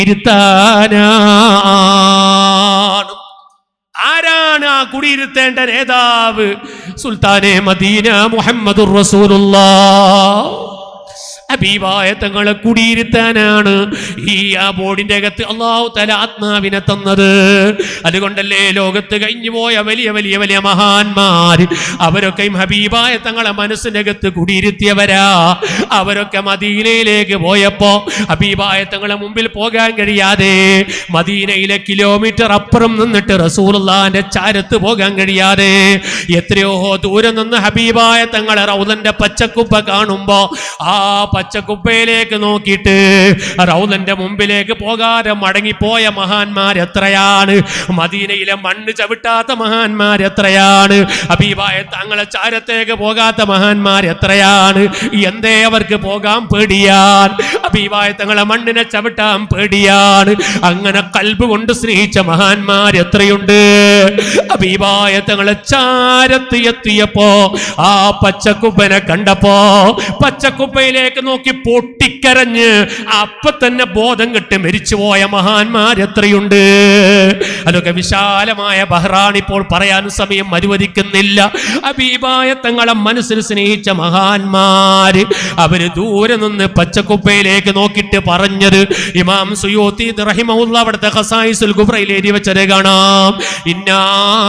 കുടിയിരുത്താനാണ് ആരാണ് ആ കുടിയിരുത്തേണ്ട നേതാവ് സുൽത്താനെ മദീന മുഹമ്മദുർ റസൂലുള്ളാഹ് ഹബീബായ തങ്ങളെ കുടിയിരുത്താനാണ് ഈ ആ ബോർഡിന്റെ അകത്ത് അള്ളാഹു തല ആത്മാവിനെ തന്നത് അതുകൊണ്ടല്ലേ ലോകത്ത് കഴിഞ്ഞു പോയ വലിയ വലിയ വലിയ മഹാന്മാർ അവരൊക്കെയും ഹബീബായ തങ്ങളെ മനസ്സിന്റെ അകത്ത് കുടിയിരുത്തിയവരാ അവരൊക്കെ മദീനയിലേക്ക് പോയപ്പോ ഹബീബായ തങ്ങളെ മുമ്പിൽ പോകാൻ കഴിയാതെ മദീനയിലെ കിലോമീറ്റർ അപ്പുറം നിന്നിട്ട് റസൂലുള്ളാന്റെ ചാരത്ത് പോകാൻ കഴിയാതെ എത്രയോ ദൂരം നിന്ന് ഹബീബായ തങ്ങളെ റൗദന്റെ പച്ചക്കുപ്പ കാണുമ്പോ ആ പച്ചക്കുപ്പയിലേക്ക് നോക്കിയിട്ട് റൗദന്റെ മുമ്പിലേക്ക് പോകാതെ മടങ്ങിപ്പോയ മഹാന്മാർ എത്രയാണ് മദീനയിലെ മണ്ണ് ചവിട്ടാത്ത മഹാന്മാർ എത്രയാണ് ഹബീബായ തങ്ങളെ ചാരത്തേക്ക് പോകാത്ത മഹാന്മാർ എത്രയാണ് എന്തേ അവർക്ക് പോകാൻ പേടിയാൻ ഹബീബായ തങ്ങളെ മണ്ണിനെ ചവിട്ടാൻ പേടിയാണ് അങ്ങനെ കൽബ് കൊണ്ട് സ്നേഹിച്ച മഹാന്മാർ എത്രയുണ്ട് ഹബീബായ തങ്ങളെ ചാരത്ത് എത്തിയപ്പോ ആ പച്ചക്കുപ്പനെ കണ്ടപ്പോ പച്ചക്കുപ്പയിലേക്ക് നോക്കി പൊട്ടിക്കരഞ്ഞ് അപ്പൊ തന്നെ ബോധം കെട്ട് മരിച്ചുപോയ മഹാന്മാർ എത്രയുണ്ട് അതൊക്കെ വിശാലമായ ബഹ്റാൻ ഇപ്പോൾ പറയാൻ സമയം അനുവദിക്കുന്നില്ല അബീബായ തങ്ങളെ മനസ്സിൽ സ്നേഹിച്ച മഹാന്മാര് അവര് ദൂരെ നിന്ന് പച്ചക്കുപ്പയിലേക്ക് നോക്കിയിട്ട് പറഞ്ഞത് ഇമാം സുയോത്തി റഹിമഹുല്ല അവിടുത്തെ ഖസായിസുൽ കുബ്രയിൽ എഴുതി വെച്ചത് കാണാം ഇന്നാ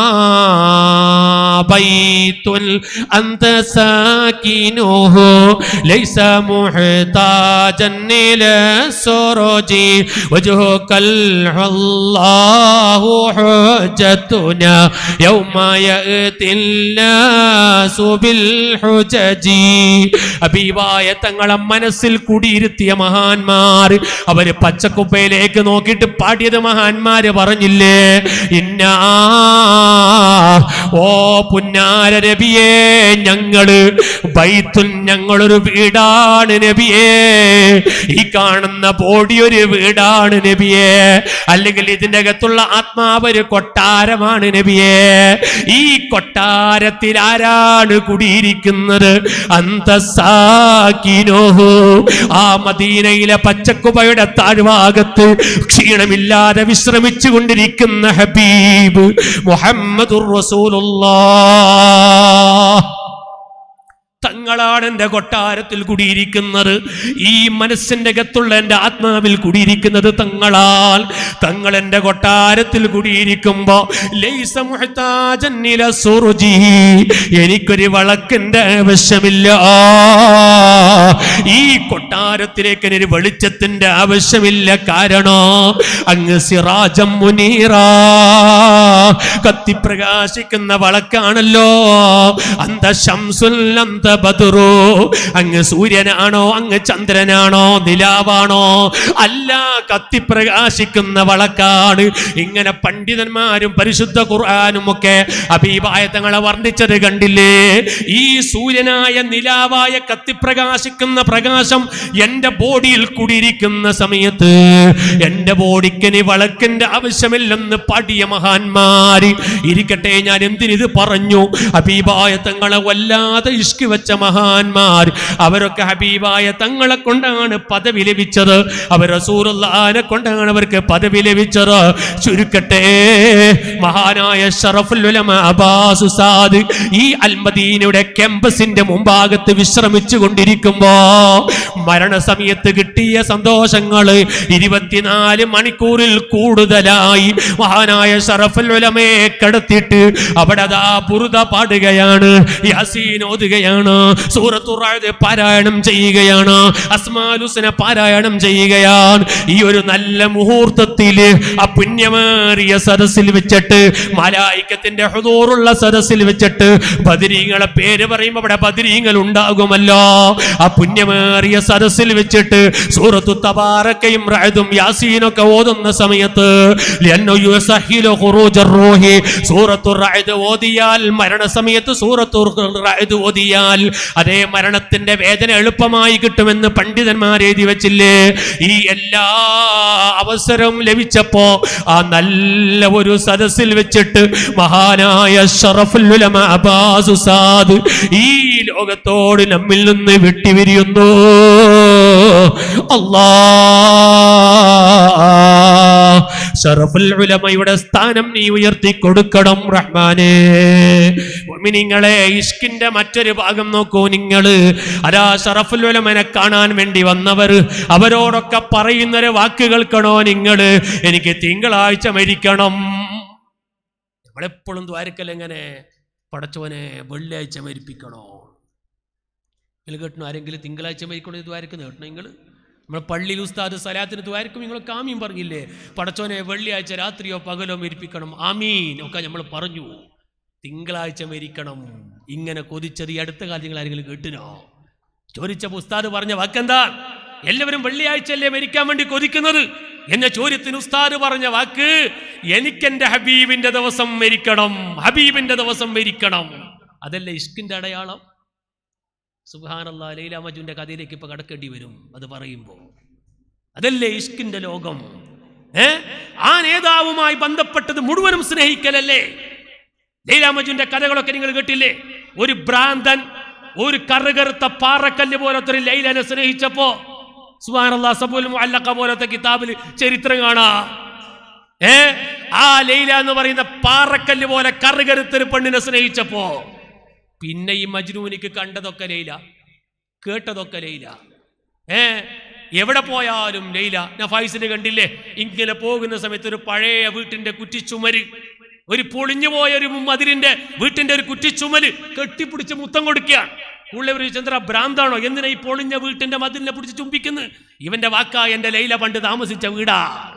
ബൈത്തുൽ അന്ത സാകിനുഹു ലൈസ മുഹ്താജൻ ഇല സുറജി വജ്ഹുകൽ അല്ലാഹു ഹുജത്തുന യൗമ യഅതിൽ നാസു ബിൽ ഹുജജി അബീബായ തങ്ങളെ മനസ്സിൽ കുടിയിരുത്തിയ മഹാന്മാർ അവര് പച്ചക്കുപ്പയിലേക്ക് നോക്കിയിട്ട് പാടിയത് മഹാന്മാര് പറഞ്ഞില്ലേ ഇന്നാ ഓ പുന്നാര നബിയേ ഞങ്ങള് ബൈത്തുൽ ഞങ്ങളൊരു വീടാണ് നബിയേ ഈ കാണുന്ന ബോഡി ഒരു വീടാണ് നബിയേ അല്ലെങ്കിൽ ഇതിന്റെ അകത്തുള്ള ആത്മാവ് ഒരു കൊട്ടാരമാണ് നബിയേ ഈ കൊട്ടാരത്തിൽ ആരാണ് കുടിയിരിക്കുന്നത് അന്തസാക്കിനോഹു ആ മദീനയിലെ പച്ചക്കുബയുടെ താഴ്ഭാഗത്ത് ക്ഷീണമില്ലാതെ വിശ്രമിച്ചു കൊണ്ടിരിക്കുന്ന ഹബീബ് മുഹമ്മദുർ റസൂലുള്ളാഹ് തങ്ങളാണ് എൻ്റെ കൊട്ടാരത്തിൽ കുടിയിരിക്കുന്നത് ഈ മനസ്സിൻ്റെ അകത്തുള്ള എൻ്റെ ആത്മാവിൽ കുടിയിരിക്കുന്നത് തങ്ങളാൽ തങ്ങൾ എൻ്റെ കൊട്ടാരത്തിൽ കുടിയിരിക്കുമ്പോ ലൈസ മുഹ്താജൻ ഇല സുറുജി. എനിക്കൊരു വളക്കിൻ്റെ ആവശ്യമില്ല ഈ കൊട്ടാരത്തിലേക്ക് ഒരു വെളിച്ചത്തിന്റെ ആവശ്യമില്ല കാരണോ അങ്ങ് സിറാജം മുനീറ കത്തിപ്രകാശിക്കുന്ന വളക്കാണല്ലോ അന്ത ശംസുൽ അന്ത ബദറു അങ്ങ് സൂര്യനാണോ അങ്ങ് ചന്ദ്രനാണോ നിലാവാണോ അല്ല കത്തിപ്രകാശിക്കുന്ന വളക്കാണ് ഇങ്ങനെ പണ്ഡിതന്മാരും പരിശുദ്ധ ഖുർആാനും ഒക്കെ അഭിപായ തങ്ങളെ വർണ്ണിച്ചത് കണ്ടില്ലേ ഈ സൂര്യനായ നിലാവായ കത്തിപ്രകാശിക്കുന്ന പ്രകാശം എന്റെ ബോഡിയിൽ കൂടിയിരിക്കുന്ന സമയത്ത് എന്റെ ബോഡിക്ക് ഇനി വളക്കിന്റെ ആവശ്യമില്ലെന്ന് പാടിയ മഹാന്മാര് ഇരിക്കട്ടെ ഞാൻ എന്തിനിത് പറഞ്ഞു ഹബീബായ തങ്ങളെ വല്ലാതെ ഇഷ്കി വെച്ച മഹാന്മാർ അവരൊക്കെ ഹബീബായ തങ്ങളെ കൊണ്ടാണ് പദവി ലഭിച്ചത് അവർ റസൂറുല്ലാനെ കൊണ്ടാണ് അവർക്ക് പദവി ലഭിച്ചത് ചുരുക്കട്ടെ മഹാനായ ഷറഫുൽ ഉലമ അബ്ബാസ് ഉസ്താദ് ഈ അൽമദീനയുടെ ക്യാമ്പസിന്റെ മുമ്പാകത്ത് വിശ്രമിച്ചു കൊണ്ടിരിക്കുമ്പോ മരണസമയത്ത് കിട്ടിയ സന്തോഷങ്ങള് ഇരുപത്തിനാല് മണിക്കൂറിൽ കൂടുതലായി മഹാനായ ഷറഫുൽ ഉലമയെ കടത്തിയിട്ട് അവിടെ അതാ ബുറുദ പാടുകയാണ് യാസീൻ ഓതുകയാണ് ചെയ്യുകയാണ് സൂറത്തുറായത് പാരായണം ചെയ്യുകയാണ് അസ്മാലുസിനെ പാരായണം ചെയ്യുകയാണ് ഈ ഒരു നല്ല മുഹൂർത്തത്തില് ആ പുണ്യമേറിയ സദസ്സിൽ വെച്ചിട്ട് മലായിക്കത്തിന്റെ ഹുദൂറുള്ള സദസ്സിൽ വെച്ചിട്ട് ബദരീങ്ങളെ പേര് പറയുമ്പോൾ അവിടെ ബദരീങ്ങൾ ഉണ്ടാകുമല്ലോ ആ പുണ്യമേറിയ സദസ്സിൽ വെച്ചിട്ട് സൂറത്തു തബാറക്കയും റഅദും യാസീനൊക്കെ ഓതുന്ന സമയത്ത് ലിഅന്നഹു യുസഹിലു ഖുറൂജർ റൂഹി സൂറത്തു റഅദ് ഓതിയാൽ മരണസമയത്ത് സൂറത്തു റഅദ് ഓതിയാൽ അതേ മരണത്തിന്റെ വേദന എളുപ്പമായി കിട്ടുമെന്ന് പണ്ഡിതന്മാർ എഴുതി വെച്ചില്ലേ ഈ എല്ലാ അവസരവും ലഭിച്ചപ്പോ ആ നല്ല ഒരു സദസ്സിൽ വെച്ചിട്ട് മഹാനായ ഷറഫുൽ ഉലമ അബ്ബാസ് ഉസ്താദ് ഈ ലോകത്തോട് നമ്മിൽ നിന്ന് വിട്ടുപിരിയുന്നു അല്ലാ ഷറഫുൽ ഉലമയുടെ സ്ഥാനം നീ ഉയർത്തി കൊടുക്കണം റഹ്മാനേ നിങ്ങളെ ഇഷ്കിന്റെ മറ്റൊരു ഭാഗം നോക്കൂ നിങ്ങൾ അതാ ഷറഫുൽ ഉലമനെ കാണാൻ വേണ്ടി വന്നവർ അവരോടൊക്കെ പറയുന്നൊരു വാക്ക് കേൾക്കണോ നിങ്ങൾ എനിക്ക് തിങ്കളാഴ്ച മരിക്കണം നമ്മളെപ്പോഴും ദ്വാരക്കൽ എങ്ങനെ പടച്ചോനെ വെള്ളിയാഴ്ച മരിപ്പിക്കണോ നിങ്ങൾ കേട്ടണോ ആരെങ്കിലും തിങ്കളാഴ്ച മരിക്കണോ ഇത് ദ്വാരക്കുന്ന കേട്ടണോ നിങ്ങൾ നമ്മൾ പള്ളിയിൽ ഉസ്താദ് സലാത്തിന് ദ്വാരക്കും നിങ്ങൾ കാമ്യം പറഞ്ഞില്ലേ പടച്ചോനെ വെള്ളിയാഴ്ച രാത്രിയോ പകലോ മരിപ്പിക്കണം ആമീൻ ഒക്കെ നമ്മൾ പറഞ്ഞു തിങ്കളാഴ്ച മരിക്കണം ഇങ്ങനെ കൊതിച്ചത് ഈ അടുത്ത കാലം നിങ്ങൾ ആരെങ്കിലും കേട്ടിനോ ചോദിച്ച ഉസ്താദ് പറഞ്ഞ വാക്കെന്താ എല്ലാവരും വെള്ളിയാഴ്ചയല്ലേ മരിക്കാൻ വേണ്ടി കൊതിക്കുന്നത് എന്ന ചോദ്യത്തിന് ഉസ്താദ് പറഞ്ഞ വാക്ക് എനിക്കെന്റെ ഹബീബിന്റെ ദിവസം മരിക്കണം ഹബീബിന്റെ ദിവസം മരിക്കണം അതല്ലേ ഇഷ്കിന്റെ അടയാളം സുഹാനല്ല ലൈല മജുവിന്റെ കഥയിലേക്ക് ഇപ്പൊ കടക്കേണ്ടി വരും അത് പറയുമ്പോൾ അതല്ലേ ഇഷ്കിന്റെ ലോകം ഏ ആ നേതാവുമായി ബന്ധപ്പെട്ടത് മുഴുവനും സ്നേഹിക്കലല്ലേ ലൈല മജുവിന്റെ കഥകളൊക്കെ നിങ്ങൾ കേട്ടില്ലേ ഒരു ഭ്രാന്തൻ ഒരു കറുകറുത്ത പാറക്കല്ല് പോലത്തെ ഒരു ലൈലനെ സ്നേഹിച്ചപ്പോ സുഹാനല്ലാ സബുൽ മുഅല്ലഖ പോലത്തെ കിതാബിൽ ചരിത്രം കാണാ ഏ ആ ലൈല എന്ന് പറയുന്ന പാറക്കല്ല് പോലെ കറുകരുത്തൊരു പെണ്ണിനെ സ്നേഹിച്ചപ്പോ പിന്നെ ഈ മജ്നൂനിക്ക് കണ്ടതൊക്കെ ലൈല കേട്ടതൊക്കെ ലൈല ഏ എവിടെ പോയാലും ലൈല നഫായിസിന് കണ്ടില്ലേ ഇങ്ങനെ പോകുന്ന സമയത്ത് ഒരു പഴയ വീട്ടിന്റെ കുറ്റിച്ചുമര് ഒരു പൊളിഞ്ഞു പോയ ഒരു മതിലിന്റെ വീട്ടിന്റെ ഒരു കുറ്റിച്ചുമല് കെട്ടിപ്പിടിച്ച് മുത്തം കൊടുക്കുക ഉള്ളവർ ചന്ദ്ര ഭ്രാന്താണോ എന്തിനാ ഈ പൊളിഞ്ഞ വീട്ടിന്റെ മതിലിനെ പിടിച്ച് ചുംബിക്കുന്നു ഇവന്റെ വാക്കാ എന്റെ ലൈല പണ്ട് താമസിച്ച വീടാ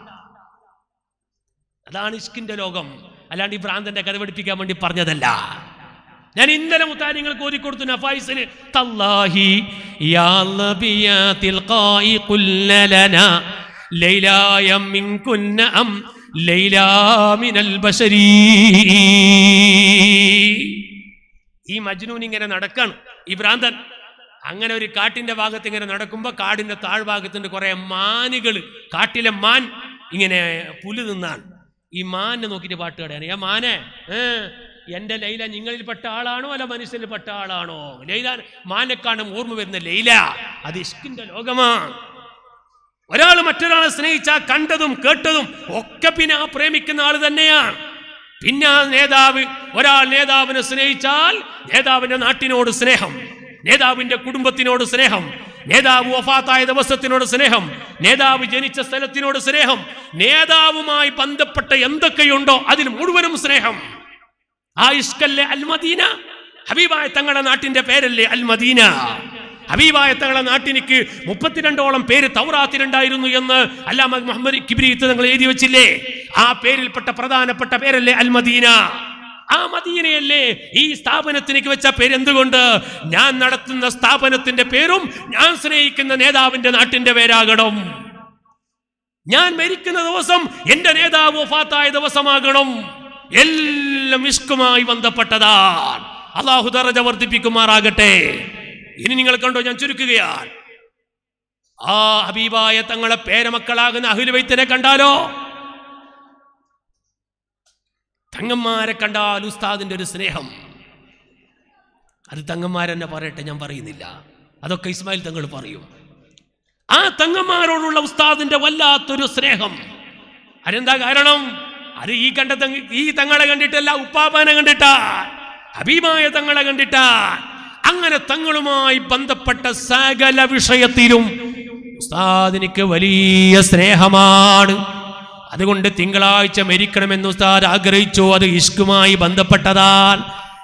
അതാണ് ഇഷ്കിന്റെ ലോകം അല്ലാണ്ട് ഈ ഭ്രാന്തന്റെ കഥ പഠിപ്പിക്കാൻ വേണ്ടി പറഞ്ഞതല്ല ഞാൻ ഇന്നലെ മുത്താരിങ്ങൾക്ക് ഓതിക്കൊടുത്തു നഫായിസിന് തല്ലാഹി യാ നബിയാ തിൽഖായി ഖുല്ല ലനാ ലൈലായ മിൻകുന്ന അം ലൈലാ മിനൽ ബശരീ ഈ മജ്നൂൻ ഇങ്ങനെ നടക്കാണ് ഈ ഭ്രാന്തൻ അങ്ങനെ ഒരു കാട്ടിന്റെ ഭാഗത്ത് ഇങ്ങനെ നടക്കുമ്പോ കാടിന്റെ താഴ്ഭാഗത്തിന്റെ കുറെ മാനുകൾ കാട്ടിലെ മാൻ ഇങ്ങനെ പുല് തിന്നാണ് ഈ മാനെ നോക്കിയിട്ട് പാട്ട് കടയാണ് ഏ മാനെ ഏ എന്റെ ലൈല നിങ്ങളിൽ പെട്ട ആളാണോ അല്ല മനുഷ്യനിൽ പെട്ട ആളാണോ ലൈല മാനെ കാണും ഓർമ്മ വരുന്ന ലൈല അത് ഇഷ്കിന്റെ ലോകമാണ് ഒരാൾ മറ്റൊരാളെ സ്നേഹിച്ചാൽ കണ്ടതും കേട്ടതും ഒക്കെ പിന്നെ ആ പ്രേമിക്കുന്ന ആൾ തന്നെയാണ് പിന്നെ ആ നേതാവ് ഒരാൾ നേതാവിനെ സ്നേഹിച്ചാൽ നേതാവിന്റെ നാട്ടിനോട് സ്നേഹം നേതാവിന്റെ കുടുംബത്തിനോട് സ്നേഹം നേതാവ് വഫാത്തായ ദിവസത്തിനോട് സ്നേഹം നേതാവ് ജനിച്ച സ്ഥലത്തിനോട് സ്നേഹം നേതാവുമായി ബന്ധപ്പെട്ട എന്തൊക്കെയുണ്ടോ അതിൽ മുഴുവനും സ്നേഹം ആ ഇഷ്കല്ലേ അൽമദീന ഹബീബായ തങ്ങളുടെ നാട്ടിന്റെ പേരല്ലേ അൽമദീന ഹബീബായ തങ്ങളുടെ നാട്ടിനിക്ക് മുപ്പത്തിരണ്ടോളം പേര് തൗറാത്തിലുണ്ടായിരുന്നു എന്ന് അല്ലാമ മുഹമ്മദ് കിബിരിത്ത് നിങ്ങൾ എഴുതി വെച്ചില്ലേ ആ പേരിൽപ്പെട്ട പ്രധാനപ്പെട്ട പേരല്ലേ അൽമദീന ആ മദീനയല്ലേ ഈ സ്ഥാപനത്തിലേക്ക് വെച്ച പേര് എന്തുകൊണ്ട് ഞാൻ നടത്തുന്ന സ്ഥാപനത്തിന്റെ പേരും ഞാൻ സ്നേഹിക്കുന്ന നേതാവിന്റെ നാട്ടിന്റെ പേരാകണം ഞാൻ മരിക്കുന്ന ദിവസം എന്റെ നേതാവ് വഫാത്തായ ദിവസമാകണം എല്ലാം ഇഷ്കുമായി ബന്ധപ്പെട്ടതാണ് അള്ളാഹു ദറജ വർദ്ധിപ്പിക്കുമാറാകട്ടെ ഇനി നിങ്ങൾ കണ്ടോ ഞാൻ ചുരുക്കുകയാണ് ആ ഹബീബായ തങ്ങളെ പേരമക്കളാകുന്ന അഹിലുവൈത്തിനെ കണ്ടാലോ തങ്ങന്മാരെ കണ്ടാൽ ഉസ്താദിന്റെ ഒരു സ്നേഹം അത് തങ്ങന്മാരെന്നെ പറയട്ടെ ഞാൻ പറയുന്നില്ല അതൊക്കെ ഇസ്മായിൽ തങ്ങൾ പറയും ആ തങ്ങന്മാരോടുള്ള ഉസ്താദിന്റെ വല്ലാത്തൊരു സ്നേഹം അതെന്താ കാരണം അത് ഈ കണ്ട തങ്ങ ഈ തങ്ങളെ കണ്ടിട്ടല്ല ഉപ്പാപ്പാനെ കണ്ടിട്ടാ ഹബീബായ തങ്ങളെ കണ്ടിട്ടാ അങ്ങനെ തങ്ങളുമായി ബന്ധപ്പെട്ട സകല വിഷയത്തിലും ഉസ്താദിനിക്ക് വലിയ സ്നേഹമാണ് അതുകൊണ്ട് തിങ്കളാഴ്ച മരിക്കണമെന്ന് ഉസ്താദ് ആഗ്രഹിച്ചു അത് ഇഷ്കുമായി ബന്ധപ്പെട്ടതാൽ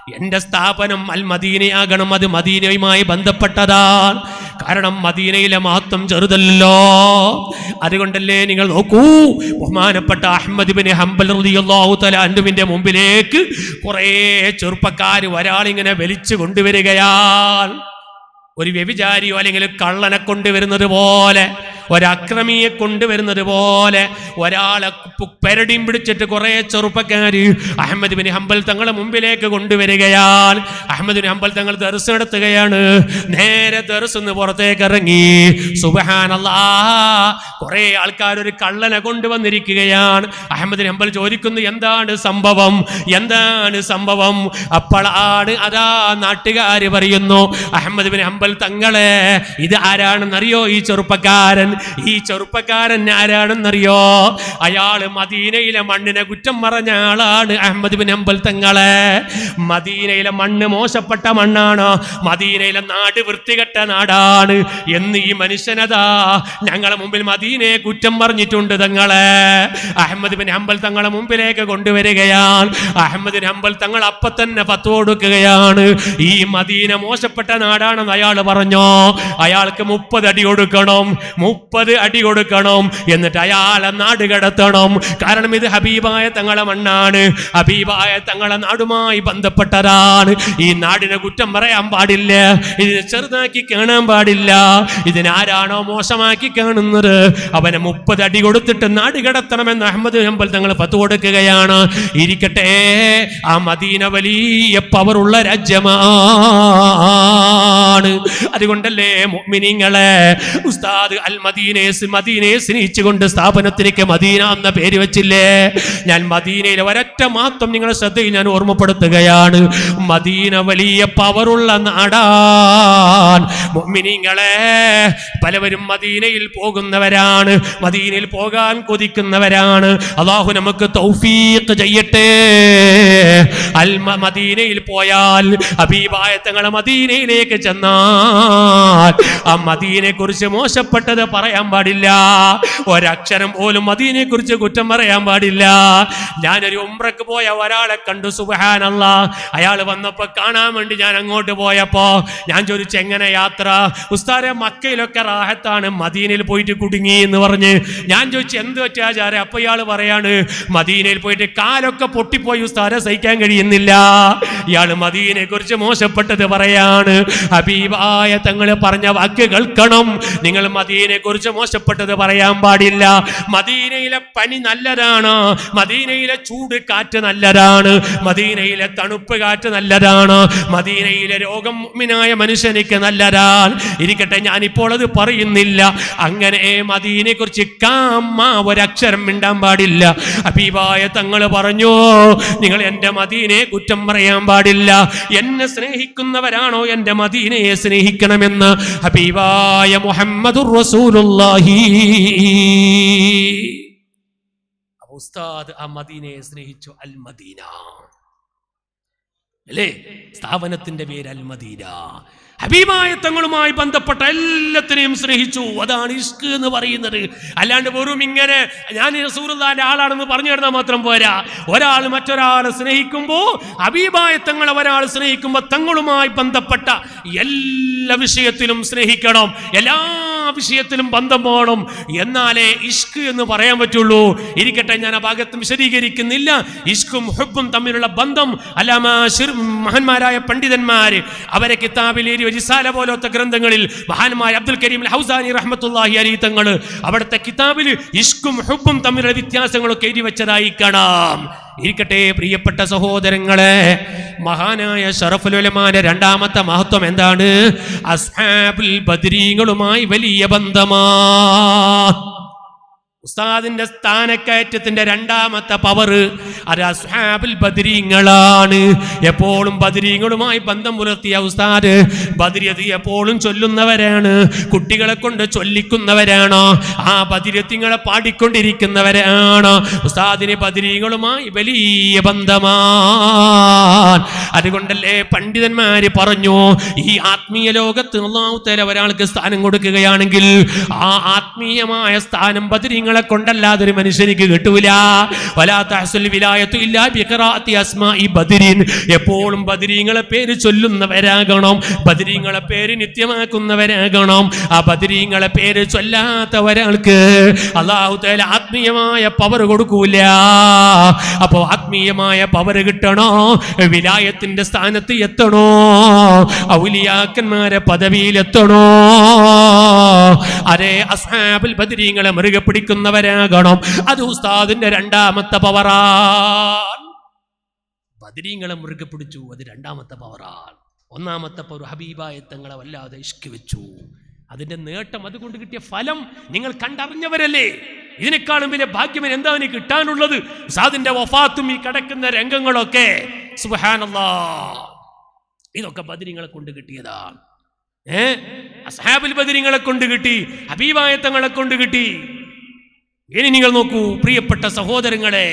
എന്റെ സ്ഥാപനം അൽ മദീനയാകണം അത് മദീനയുമായി ബന്ധപ്പെട്ടതാണ് കാരണം മദീനയിലെ മഹത്വം ചെറുതല്ലോ അതുകൊണ്ടല്ലേ നിങ്ങൾ നോക്കൂ ബഹുമാനപ്പെട്ട അഹമ്മദ് ബിൻ ഹംബൽ റളിയല്ലാഹു തആല അൻഹുവിന്റെ മുമ്പിലേക്ക് കുറേ ചെറുപ്പക്കാർ ഒരാളിങ്ങനെ വലിച്ചു കൊണ്ടുവരികയാണ് ഒരു വ്യഭിചാരിയോ അല്ലെങ്കിൽ കള്ളനെ കൊണ്ടുവരുന്നത് പോലെ ഒരക്രമിയെ കൊണ്ടുവരുന്നത് പോലെ ഒരാളെ പു- പെരടിയും പിടിച്ചിട്ട് കുറെ ചെറുപ്പക്കാര് അഹമ്മദ് ബിൻ ഹംബൽ തങ്ങളെ മുമ്പിലേക്ക് കൊണ്ടുവരികയാണ് അഹമ്മദ് ബിൻ ഹംബൽ തങ്ങൾ ദർസ് നടത്തുകയാണ് നേരെ ദർസ് നിന്ന് പുറത്തേക്ക് ഇറങ്ങി സുബഹാനല്ലാ കുറെ ആൾക്കാർ ഒരു കള്ളനെ കൊണ്ടുവന്നിരിക്കുകയാണ് അഹമ്മദ് ബിൻ ഹംബൽ ചോദിക്കുന്നു എന്താണ് സംഭവം എന്താണ് സംഭവം അപ്പോഴാണ് അതാ നാട്ടുകാര് പറയുന്നു അഹമ്മദ് ബിൻ ഹംബൽ തങ്ങളെ ഇത് ആരാണെന്നറിയോ ഈ ചെറുപ്പക്കാരൻ ഈ ചെറുപ്പക്കാരൻ ആരാണെന്നറിയോ അയാള് മദീനയിലെ മണ്ണിനെ കുറ്റം പറഞ്ഞ ആളാണ് അഹമ്മദ് ബിൻ ഹംബൽ തങ്ങളെ മദീനയിലെ മണ്ണ് മോശപ്പെട്ട മണ്ണാണ് മദീനയിലെ നാട് വൃത്തികെട്ട നാടാണ് എന്ന് ഈ മനുഷ്യനതാ ഞങ്ങളെ മുമ്പിൽ മദീനയെ കുറ്റം പറഞ്ഞിട്ടുണ്ട് തങ്ങളെ അഹമ്മദ് ബിൻ ഹംബൽ തങ്ങളെ മുമ്പിലേക്ക് കൊണ്ടുവരികയാണ് അഹമ്മദ് ബിൻ ഹംബൽ തങ്ങൾ അപ്പൊ തന്നെ പത്ത് കൊടുക്കുകയാണ് ഈ മദീന മോശപ്പെട്ട നാടാണെന്ന് അയാൾ പറഞ്ഞു അയാൾക്ക് മുപ്പത് അടി കൊടുക്കണം മുപ്പത് അടി കൊടുക്കണം എന്നിട്ട് അയാളെ നാട് കടത്തണം കാരണം ഇത് ഹബീബായ തങ്ങളെ മണ്ണാണ് ഹബീബായ തങ്ങളെ നാടുമായി ബന്ധപ്പെട്ടതാണ് ഈ നാടിനെ കുറ്റം പറയാൻ പാടില്ല ഇതിനെ ചെറുതാക്കി കാണാൻ പാടില്ല ഇതിനാരാണോ മോശമാക്കി കാണുന്നത് അവനെ മുപ്പത് അടി കൊടുത്തിട്ട് നാട് കടത്തണമെന്ന് അഹമ്മദ് ഹംബൽ തങ്ങൾ പത്ത് കൊടുക്കുകയാണ് ഇരിക്കട്ടെ ആ മദീന വലിയ പവറുള്ള രാജ്യമാണ് അതുകൊണ്ടല്ലേ മുഅ്മിനീങ്ങളെ ഉസ്താദ് അൽ മദീനെ മദീനയെ സ്നേഹിച്ചുകൊണ്ട് സ്ഥാപനത്തിലേക്ക് മദീന എന്ന പേര് വെച്ചില്ലേ ഞാൻ മദീനയിലെ ഒരൊറ്റ മാത്രം നിങ്ങളെ ശ്രദ്ധയിൽ ഞാൻ ഓർമ്മപ്പെടുത്തുകയാണ് മദീന വലിയ പവറുള്ള നാടാൻ മുഅ്മിനീങ്ങളെ പലവരും മദീനയിൽ പോകുന്നവരാണ് മദീനയിൽ പോകാൻ കൊതിക്കുന്നവരാണ് അള്ളാഹു നമുക്ക് തൗഫീഖ് ചെയ്യട്ടെ അൽ മ- മദീനയിൽ പോയാൽ ഹബീബായ തങ്ങളെ മദീനയിലേക്ക് ചെന്നാൽ ആ മദീനെ കുറിച്ച് മോശപ്പെട്ടത് പറയാൻ പാടില്ല ഒരക്ഷരം പോലും മദീനെ കുറിച്ച് കുറ്റം പറയാൻ പാടില്ല ഞാനൊരു ഉംറക്ക് പോയ ഒരാളെ കണ്ടു സുബഹാനല്ല അയാൾ വന്നപ്പോ കാണാൻ വേണ്ടി ഞാൻ അങ്ങോട്ട് പോയപ്പോ ഞാൻ ചോദിച്ചു എങ്ങനെ യാത്ര ഉസ്താരെ മക്കയിലൊക്കെ റാഹത്താണ് മദീനയിൽ പോയിട്ട് കുടുങ്ങി എന്ന് പറഞ്ഞ് ഞാൻ ചോദിച്ചു എന്ത് പറ്റാചാരെ അപ്പൊ ഇയാൾ പറയാണ് മദീനയിൽ പോയിട്ട് കാലൊക്കെ പൊട്ടിപ്പോയി ഉസ്താരെ സഹിക്കാൻ കഴിയുന്നില്ല ഇയാൾ മദീനെ കുറിച്ച് മോശപ്പെട്ടത് പറയാണ് ഹബീബായ തങ്ങള് പറഞ്ഞ വാക്ക് കേൾക്കണം നിങ്ങൾ മദീനെ കുറിച്ച് മോശപ്പെട്ടത് പറയാൻ പാടില്ല മദീനയിലെ പനി നല്ലതാണ് മദീനയിലെ ചൂട് കാറ്റ് നല്ലതാണ് മദീനയിലെ തണുപ്പ് കാറ്റ് നല്ലതാണ് മദീനയിലെ രോഗം മുഅ്മിനായ മനുഷ്യനിക്ക് നല്ലതാണ് ഇരിക്കട്ടെ ഞാനിപ്പോൾ അത് പറയുന്നില്ല അങ്ങനെ മദീനെ കുറിച്ച് കാമ ഒരക്ഷരം മിണ്ടാൻ പാടില്ല ഹബീബായ തങ്ങൾ പറഞ്ഞു നിങ്ങൾ എൻ്റെ മദീനയെ കുറ്റം പറയാൻ പാടില്ല എന്നെ സ്നേഹിക്കുന്നവരാണോ എൻ്റെ മദീനയെ സ്നേഹിക്കണമെന്ന് ഹബീബായ മുഹമ്മദുർ റസൂലുള്ളാഹി അപ്പൊ ഉസ്താദ് ആ മദീനയെ സ്നേഹിച്ചു അൽ മദീന അല്ലേ സ്ഥാപനത്തിന്റെ പേര് അൽ മദീന ഹബീബായ തങ്ങളുമായി ബന്ധപ്പെട്ട എല്ലാത്തിനെയും സ്നേഹിച്ചു അതാണ് ഇഷ്ക് എന്ന് പറയുന്നത് അല്ലാണ്ട് വെറും ഇങ്ങനെ ഞാൻ റസൂറുല്ലാന്റെ ആളാണെന്ന് പറഞ്ഞു തരുന്നാൽ മാത്രം പോരാ ഒരാൾ മറ്റൊരാളെ സ്നേഹിക്കുമ്പോൾ ഹബീബായ തങ്ങളെ ഒരാൾ സ്നേഹിക്കുമ്പോൾ തങ്ങളുമായി ബന്ധപ്പെട്ട എല്ലാ വിഷയത്തിലും സ്നേഹിക്കണം എല്ലാ വിഷയത്തിലും ബന്ധം പോകണം എന്നാലേ ഇഷ്ക് എന്ന് പറയാൻ പറ്റുള്ളൂ ഇരിക്കട്ടെ ഞാൻ ആ ഭാഗത്ത് വിശദീകരിക്കുന്നില്ല ഇഷ്കും ഹുബും തമ്മിലുള്ള ബന്ധം അല്ലാമ ശിർ- മഹാന്മാരായ പണ്ഡിതന്മാര് അവരെ കിതാബിൽ എഴുതി റിസാല പോലത്തെ ഗ്രന്ഥങ്ങളിൽ മഹാന്മാർ അബ്ദുൽ കരീം ഹൗസാനി റഹ്മത്തുല്ലാഹി അലി തങ്ങൾ അവിടുത്തെ കിതാബിൽ ഇഷ്കും ഹുബും തമ്മിലുള്ള വ്യത്യാസങ്ങളൊക്കെ എഴുതി വെച്ചതായി കാണാം ഇരിക്കട്ടെ പ്രിയപ്പെട്ട സഹോദരങ്ങളെ മഹാനായ ഷറഫുലുലമാന്റെ രണ്ടാമത്തെ മഹത്വം എന്താണ് അസ്ഹാബുൽ ബദ്രീങ്ങളുമായി വലിയ ബന്ധമാ ഉസ്താദിന്റെ സ്ഥാനക്കയറ്റത്തിന്റെ രണ്ടാമത്തെ പവർ അത് അസ്ഹാബുൽ ബദരീങ്ങളാണ് എപ്പോഴും ബദരീങ്ങളുമായി ബന്ധം പുലർത്തിയ ഉസ്താദ് ബദരിയത്ത് എപ്പോഴും ചൊല്ലുന്നവരാണ് കുട്ടികളെ കൊണ്ട് ചൊല്ലിക്കുന്നവരാണ് ആ ബദിരത്തിങ്ങളെ പാടിക്കൊണ്ടിരിക്കുന്നവരാണ് ഉസ്താദിന് ബദരീങ്ങളുമായി വലിയ ബന്ധമാണ് അതുകൊണ്ടല്ലേ പണ്ഡിതന്മാര് പറഞ്ഞു ഈ ആത്മീയ ലോകത്ത് അള്ളാഹു തല ഒരാൾക്ക് സ്ഥാനം കൊടുക്കുകയാണെങ്കിൽ ആ ആത്മീയമായ സ്ഥാനം ബദരീങ്ങൾ തങ്ങളെ കൊണ്ടല്ലാതെ ഒരു മനുഷ്യനിക്ക് കിട്ടൂല വലാ തഹസുൽ വിലായത്തു ഇല്ലാ ബിഖറാഅത്തി അസ്മാഇ ബദരീൻ എപ്പോഴും ബദരീങ്ങളെ പേര് ചൊല്ലുന്നവരാകണം ബദരീങ്ങളെ പേര് നിത്യമാക്കുന്നവരാകണം ആ ബദരീങ്ങളെ പേര് ചൊല്ലാത്ത ഒരാൾക്ക് അള്ളാഹു തആല ആത്മീയമായ പവർ കൊടുക്കൂല അപ്പോ ആത്മീയമായ പവർ കിട്ടണോ വിലായത്തിന്റെ സ്ഥാനത്ത് എത്തണോ ഔലിയാക്കന്മാരെ പദവിയിൽ എത്തണോ അരേ അസ്ഹാബുൽ ബദരീങ്ങളെ മുറുകെ പിടിക്കുന്നവരാകണം അത് ഉസ്താദിന്റെ രണ്ടാമത്തെ പവറാണ് ബദരീങ്ങളെ മുറുകെ പിടിച്ചു അത് രണ്ടാമത്തെ പവറാണ് ഒന്നാമത്തെ പവർ ഹബീബായ തങ്ങളെ വല്ലാതെ ഇഷ്കി വെച്ചു അതിന്റെ നേട്ടം അതുകൊണ്ട് കിട്ടിയ ഫലം നിങ്ങൾ കണ്ടറിഞ്ഞവരല്ലേ ഇതിനേക്കാളും വലിയ ഭാഗ്യം എന്താ അവന് കിട്ടാനുള്ളത് ഉസ്താദിന്റെ വഫാത്തും ഈ കിടക്കുന്ന രംഗങ്ങളൊക്കെ സുബ്ഹാനല്ലാ ഇതൊക്കെ ബദരീങ്ങളെ കൊണ്ട് കിട്ടിയതാണ് ഏ അസ്ഹാബുൽ ബദരീങ്ങളെ കൊണ്ട് കിട്ടി ഹബീബായത്തങ്ങളെ കൊണ്ട് കിട്ടി ഇനി നിങ്ങൾ നോക്കൂ പ്രിയപ്പെട്ട സഹോദരങ്ങളെ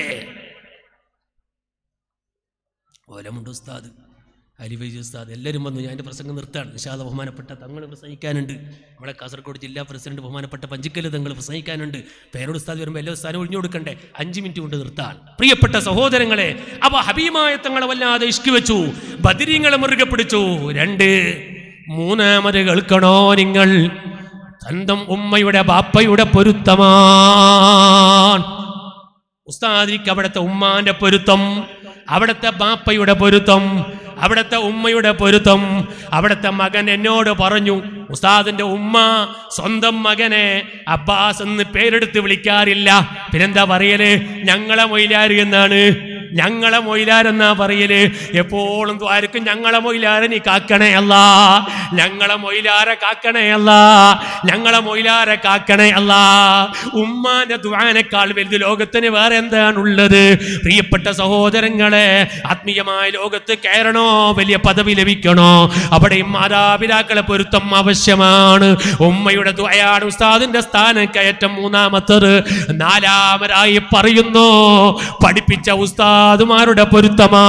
ഓലമുണ്ട് ഉസ്താദ് അലിവൈജ് ഉസ്താദ് എല്ലാവരും വന്നു ഞാൻ എൻ്റെ പ്രസംഗം നിർത്താണ് നിഷാദ ബഹുമാനപ്പെട്ട തങ്ങൾ പ്രസംഗിക്കാനുണ്ട് നമ്മളെ കാസർഗോഡ് ജില്ലാ പ്രസിഡന്റ് ബഹുമാനപ്പെട്ട പഞ്ചക്കല് തങ്ങൾ പ്രസംഗിക്കാനുണ്ട് പേരോട് ഉസ്താദ് വരുമ്പോൾ എല്ലാ സ്ഥാനം ഒഴിഞ്ഞു കൊടുക്കണ്ടേ അഞ്ച് മിനിറ്റ് കൊണ്ട് നിർത്താൻ പ്രിയപ്പെട്ട സഹോദരങ്ങളെ അപ്പൊ ഹബീമായ തങ്ങളെ വല്ലാതെ ഇഷ്കി വെച്ചു ബദിരീങ്ങളെ മുറുകെ പിടിച്ചു രണ്ട് മൂന്നാമത് കേൾക്കണോ നിങ്ങൾ സ്വന്തം ഉമ്മയുടെ ബാപ്പയുടെ പൊരുത്തമാണ് ഉസ്താദിക്ക് അവിടുത്തെ ഉമ്മാന്റെ പൊരുത്തം അവിടുത്തെ ബാപ്പയുടെ പൊരുത്തം അവിടുത്തെ ഉമ്മയുടെ പൊരുത്തം അവിടുത്തെ മകൻ എന്നോട് പറഞ്ഞു ഉസ്താദിന്റെ ഉമ്മ സ്വന്തം മകനെ അബ്ബാസ് എന്ന് പേരെടുത്ത് വിളിക്കാറില്ല പിന്നെന്താ പറയല് ഞങ്ങളെ മൊയിലാര് എന്നാണ് ഞങ്ങളെ മൊയിലാരെന്നാ പറയല് എപ്പോഴും ദ്വാരക്കും ഞങ്ങളെ മൊയിലാരെ നീ കാക്കണേ അല്ല ഞങ്ങളെ മൊയിലാരെ കാക്കണേ അല്ല ഞങ്ങളെ മൊയിലാരെ കാക്കണേ അല്ല ഉമ്മാന്റെ ദ്വാനേക്കാൾ വലുത് ലോകത്തിന് വേറെ എന്താണുള്ളത് പ്രിയപ്പെട്ട സഹോദരങ്ങളെ ആത്മീയമായ ലോകത്ത് കയറണോ വലിയ പദവി ലഭിക്കണോ അവിടെയും മാതാപിതാക്കളെ പൊരുത്തം ആവശ്യമാണ് ഉമ്മയുടെ ദ്വയാണ് ഉസ്താദിന്റെ സ്ഥാനം കയറ്റം മൂന്നാമത്തത് നാലാമരായി പറയുന്നു പഠിപ്പിച്ച ഉസ്താദുമാരുടെ പൊരുത്തമാ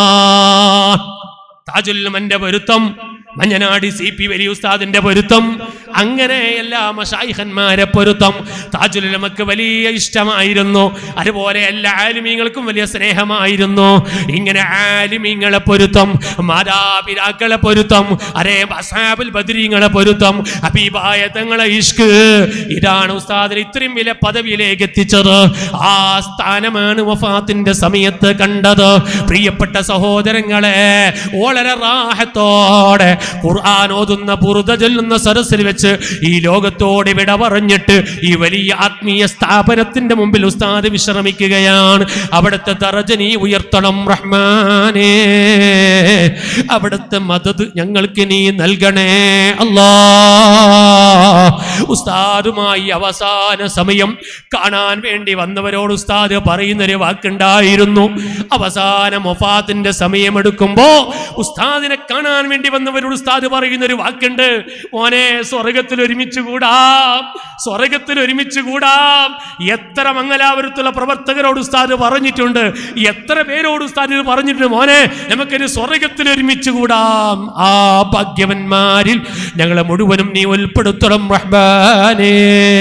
താജുൽമന്റെ പൊരുത്തം മഞ്ഞനാടി സി പി വലിയ ഉസ്താദിന്റെ പൊരുത്തം അങ്ങനെ എല്ലാ മഷായിഹന്മാരെ പൊരുത്തം താജുലമക്ക് വലിയ ഇഷ്ടമായിരുന്നു അതുപോലെ എല്ലാ ആലിമീങ്ങൾക്കും വലിയ സ്നേഹമായിരുന്നു ഇങ്ങനെ ആലിമീങ്ങളെ പൊരുത്തം മാതാപിതാക്കളെ പൊരുത്തം അരേ അസാബുൽ ബദ്രീങ്ങളെ പൊരുത്തം അബീബായ തങ്ങളെ ഇഷ്ക് ഇതാണ് ഉസ്താദിന് ഇത്രയും വലിയ പദവിയിലേക്ക് എത്തിച്ചത് ആ സ്ഥാനമാണ് വഫാത്തിന്റെ സമയത്ത് കണ്ടത് പ്രിയപ്പെട്ട സഹോദരങ്ങളെ വളരെ റാഹത്തോടെ ഖുർആൻ ഓതുന്ന ബുറുദ ചൊല്ലുന്ന സരസിൽ വെച്ച് ഈ ലോകത്തോട് വിട പറഞ്ഞിട്ട് ഈ വലിയ ആത്മീയ സ്ഥാപനത്തിന്റെ മുമ്പിൽ ഉസ്താദ് വിശ്രമിക്കുകയാണ് അവിടുത്തെ ദറജ നീ ഉയർത്തണം റഹ്മാനേ അവിടുത്തെ മദത് ഞങ്ങൾക്ക് നീ നൽകണേ അല്ലാ ഉസ്താദുമായി അവസാന സമയം കാണാൻ വേണ്ടി വന്നവരോട് ഉസ്താദ് പറയുന്നൊരു വാക്കുണ്ടായിരുന്നു അവസാന മൊഫാത്തിന്റെ സമയമെടുക്കുമ്പോ ഉസ്താദിനെ കാണാൻ വേണ്ടി വന്നവരോട് ഉസ്താദ് പറയുന്ന ഒരു വാക്കുണ്ട് മോനെ സ്വർഗത്തിൽ ഒരുമിച്ച് കൂടാം സ്വർഗത്തിൽ ഒരുമിച്ച് കൂടാം എത്ര മംഗലാപുരത്തുള്ള പ്രവർത്തകരോട് ഉസ്താദ് പറഞ്ഞിട്ടുണ്ട് എത്ര പേരോട് ഉസ്താദ് ഇത് പറഞ്ഞിട്ടുണ്ട് മോനെ നമുക്കൊരു സ്വർഗത്തിൽ ഒരുമിച്ച് കൂടാം ആ ഭാഗ്യവന്മാരിൽ ഞങ്ങളെ മുഴുവനും നീ ഉൾപ്പെടുത്തണം റഹ്മാനേ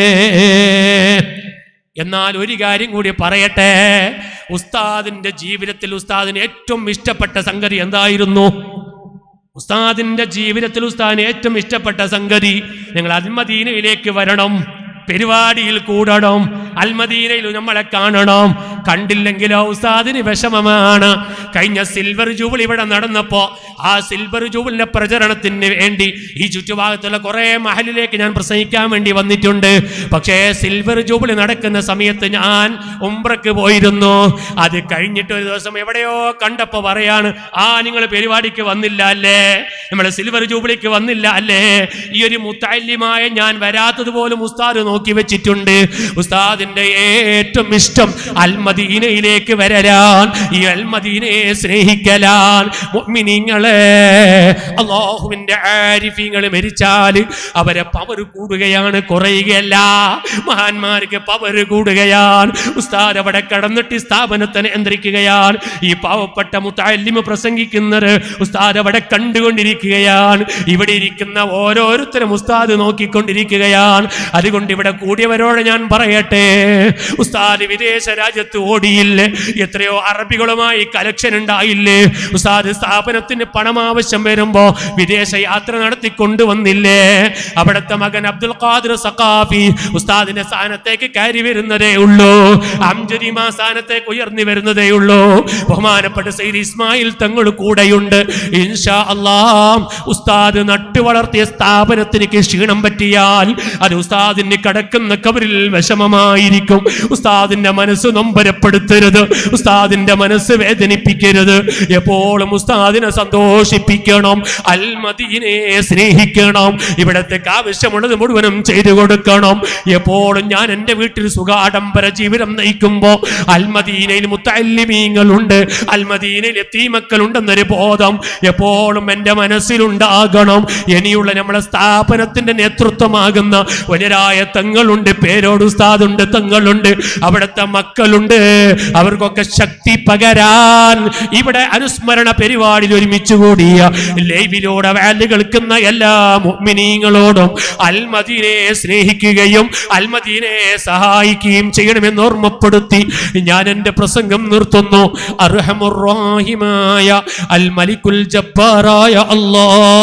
എന്നാൽ ഒരു കാര്യം കൂടി പറയട്ടെ ഉസ്താദിന്റെ ജീവിതത്തിൽ ഉസ്താദിന് ഏറ്റവും ഇഷ്ടപ്പെട്ട സംഗതി എന്തായിരുന്നു ഉസ്താദിന്റെ ജീവിതത്തിൽ ഉസ്താദിന് ഏറ്റവും ഇഷ്ടപ്പെട്ട സംഗതി നിങ്ങൾ അൽമദീനയിലേക്ക് വരണം പരിപാടിയിൽ കൂടണം അൽമദീനയിൽ നമ്മളെ കാണണം കണ്ടില്ലെങ്കിലോ ഉസ്താദിന് വിഷമമാണ് കഴിഞ്ഞ സിൽവർ ജൂബിൾ ഇവിടെ നടന്നപ്പോ ആ സിൽവർ ജൂബിളിന്റെ പ്രചരണത്തിന് വേണ്ടി ഈ ചുറ്റുഭാഗത്തുള്ള കുറെ മഹലിലേക്ക് ഞാൻ പ്രസംഗിക്കാൻ വേണ്ടി വന്നിട്ടുണ്ട് പക്ഷേ സിൽവർ ജൂബിളി നടക്കുന്ന സമയത്ത് ഞാൻ ഉംറക്ക് പോയിരുന്നു അത് കഴിഞ്ഞിട്ട് ഒരു ദിവസം എവിടെയോ കണ്ടപ്പോ പറയാണ് ആ നിങ്ങൾ പരിപാടിക്ക് വന്നില്ല അല്ലേ നമ്മൾ സിൽവർ ജൂബിലിക്ക് വന്നില്ല അല്ലേ ഈ ഒരു മുത്താല്യമായ ഞാൻ വരാത്തത് പോലും ഉസ്താദ് നോക്കി വെച്ചിട്ടുണ്ട് ഉസ്താദിന്റെ ഏറ്റവും ഇഷ്ടം അൽമദീന അൽമദീനയിലേക്ക് വരലാൻ ഈ അൽമദീനയെ സ്നേഹിക്കലാൻ മുഅ്മിനീങ്ങളെ അള്ളാഹുവിന്റെ ആരിഫീങ്ങൾ മരിച്ചാൽ അവരെ പവർ കൂടുകയാണ് കുറയുകയല്ല മഹാന്മാർക്ക് പവർ കൂടുകയാണ് ഉസ്താദ് അവിടെ കടന്നിട്ട് ഈ സ്ഥാപനത്തെ നിയന്ത്രിക്കുകയാണ് ഈ പാവപ്പെട്ട മുത്താലിമ പ്രസംഗിക്കുന്നത് ഉസ്താദ് അവിടെ കണ്ടുകൊണ്ടിരിക്കുകയാണ് ഇവിടെ ഇരിക്കുന്ന ഓരോരുത്തരും ഉസ്താദ് നോക്കിക്കൊണ്ടിരിക്കുകയാണ് അതുകൊണ്ട് ഇവിടെ കൂടിയവരോട് ഞാൻ പറയട്ടെ ഉസ്താദ് വിദേശ രാജ്യത്ത് ഓടിയില്ലേ എത്രയോ അറബികളുമായി കലക്ഷൻ ഉണ്ടായില്ലേ ഉസ്താദ് സ്ഥാപനത്തിന് പണം ആവശ്യം വരുമ്പോ വിദേശ യാത്ര നടത്തി കൊണ്ടുവന്നില്ലേ അവിടുത്തെ മകൻ അബ്ദുൽ ഖാദിർ സഖാഫി ഉസ്താദിന്റെ സ്ഥാനത്തേക്ക് കയറി വരുന്നതേ ഉള്ളൂ അംജരിമാ സ്ഥാനത്തേക്ക് ഉയർന്നു വരുന്നതേ ഉള്ളൂ ബഹുമാനപ്പെട്ട സൈദ് ഇസ്മായിൽ തങ്ങൾ കൂടെയുണ്ട് ഇൻഷാ അല്ലാ ഉസ്താദ് നട്ടു വളർത്തിയ സ്ഥാപനത്തിന് ക്ഷീണം പറ്റിയാൽ അത് ഉസ്താദിന് കടക്കുന്ന കബറിൽ വിഷമമായിരിക്കും ഉസ്താദിന്റെ മനസ്സ് നൊമ്പരപ്പെടുത്തരുത് ഉസ്താദിന്റെ മനസ്സ് വേദനിപ്പിക്കരുത് എപ്പോഴും ഉസ്താദിനെ സന്തോഷിപ്പിക്കണം അൽമദീനെ സ്നേഹിക്കണം ഇവിടത്തേക്ക് ആവശ്യമുള്ളത് മുഴുവനും ചെയ്തു കൊടുക്കണം എപ്പോഴും ഞാൻ എൻ്റെ വീട്ടിൽ സുഖാഡംബര ജീവിതം നയിക്കുമ്പോൾ അൽമദീനയിൽ മുത്തല്ലിമീങ്ങളുണ്ട് അൽമദീനയിൽ എത്തീമക്കളുണ്ടെന്നൊരു ബോധം എപ്പോഴും എൻ്റെ മനസ്സിലുണ്ടാകണം ഇനിയുള്ള നമ്മളെ സ്ഥാപനത്തിന്റെ നേതൃത്വമാകുന്ന വനരായ തങ്ങളുണ്ട് പേരോട് ഉസ്താദുണ്ട് തങ്ങളുണ്ട് അവിടുത്തെ മക്കളുണ്ട് അവർക്കൊക്കെ ശക്തി പകരാൻ ഇവിടെ അനുസ്മരണ പരിപാടിയിൽ ഒരുമിച്ച് കൂടിയ ലൈവിലൂടെ വാല് കേൾക്കുന്ന എല്ലാ മുഅ്മിനീങ്ങളോടും അൽമദീനെ സ്നേഹിക്കുകയും അൽമദീനെ സഹായിക്കുകയും ചെയ്യണമെന്ന് ഓർമ്മപ്പെടുത്തി ഞാൻ എൻ്റെ പ്രസംഗം നിർത്തുന്നു അർഹമുറാഹിമായ അൽ മലിക്കുൽ ജബ്ബാറായ അല്ലാ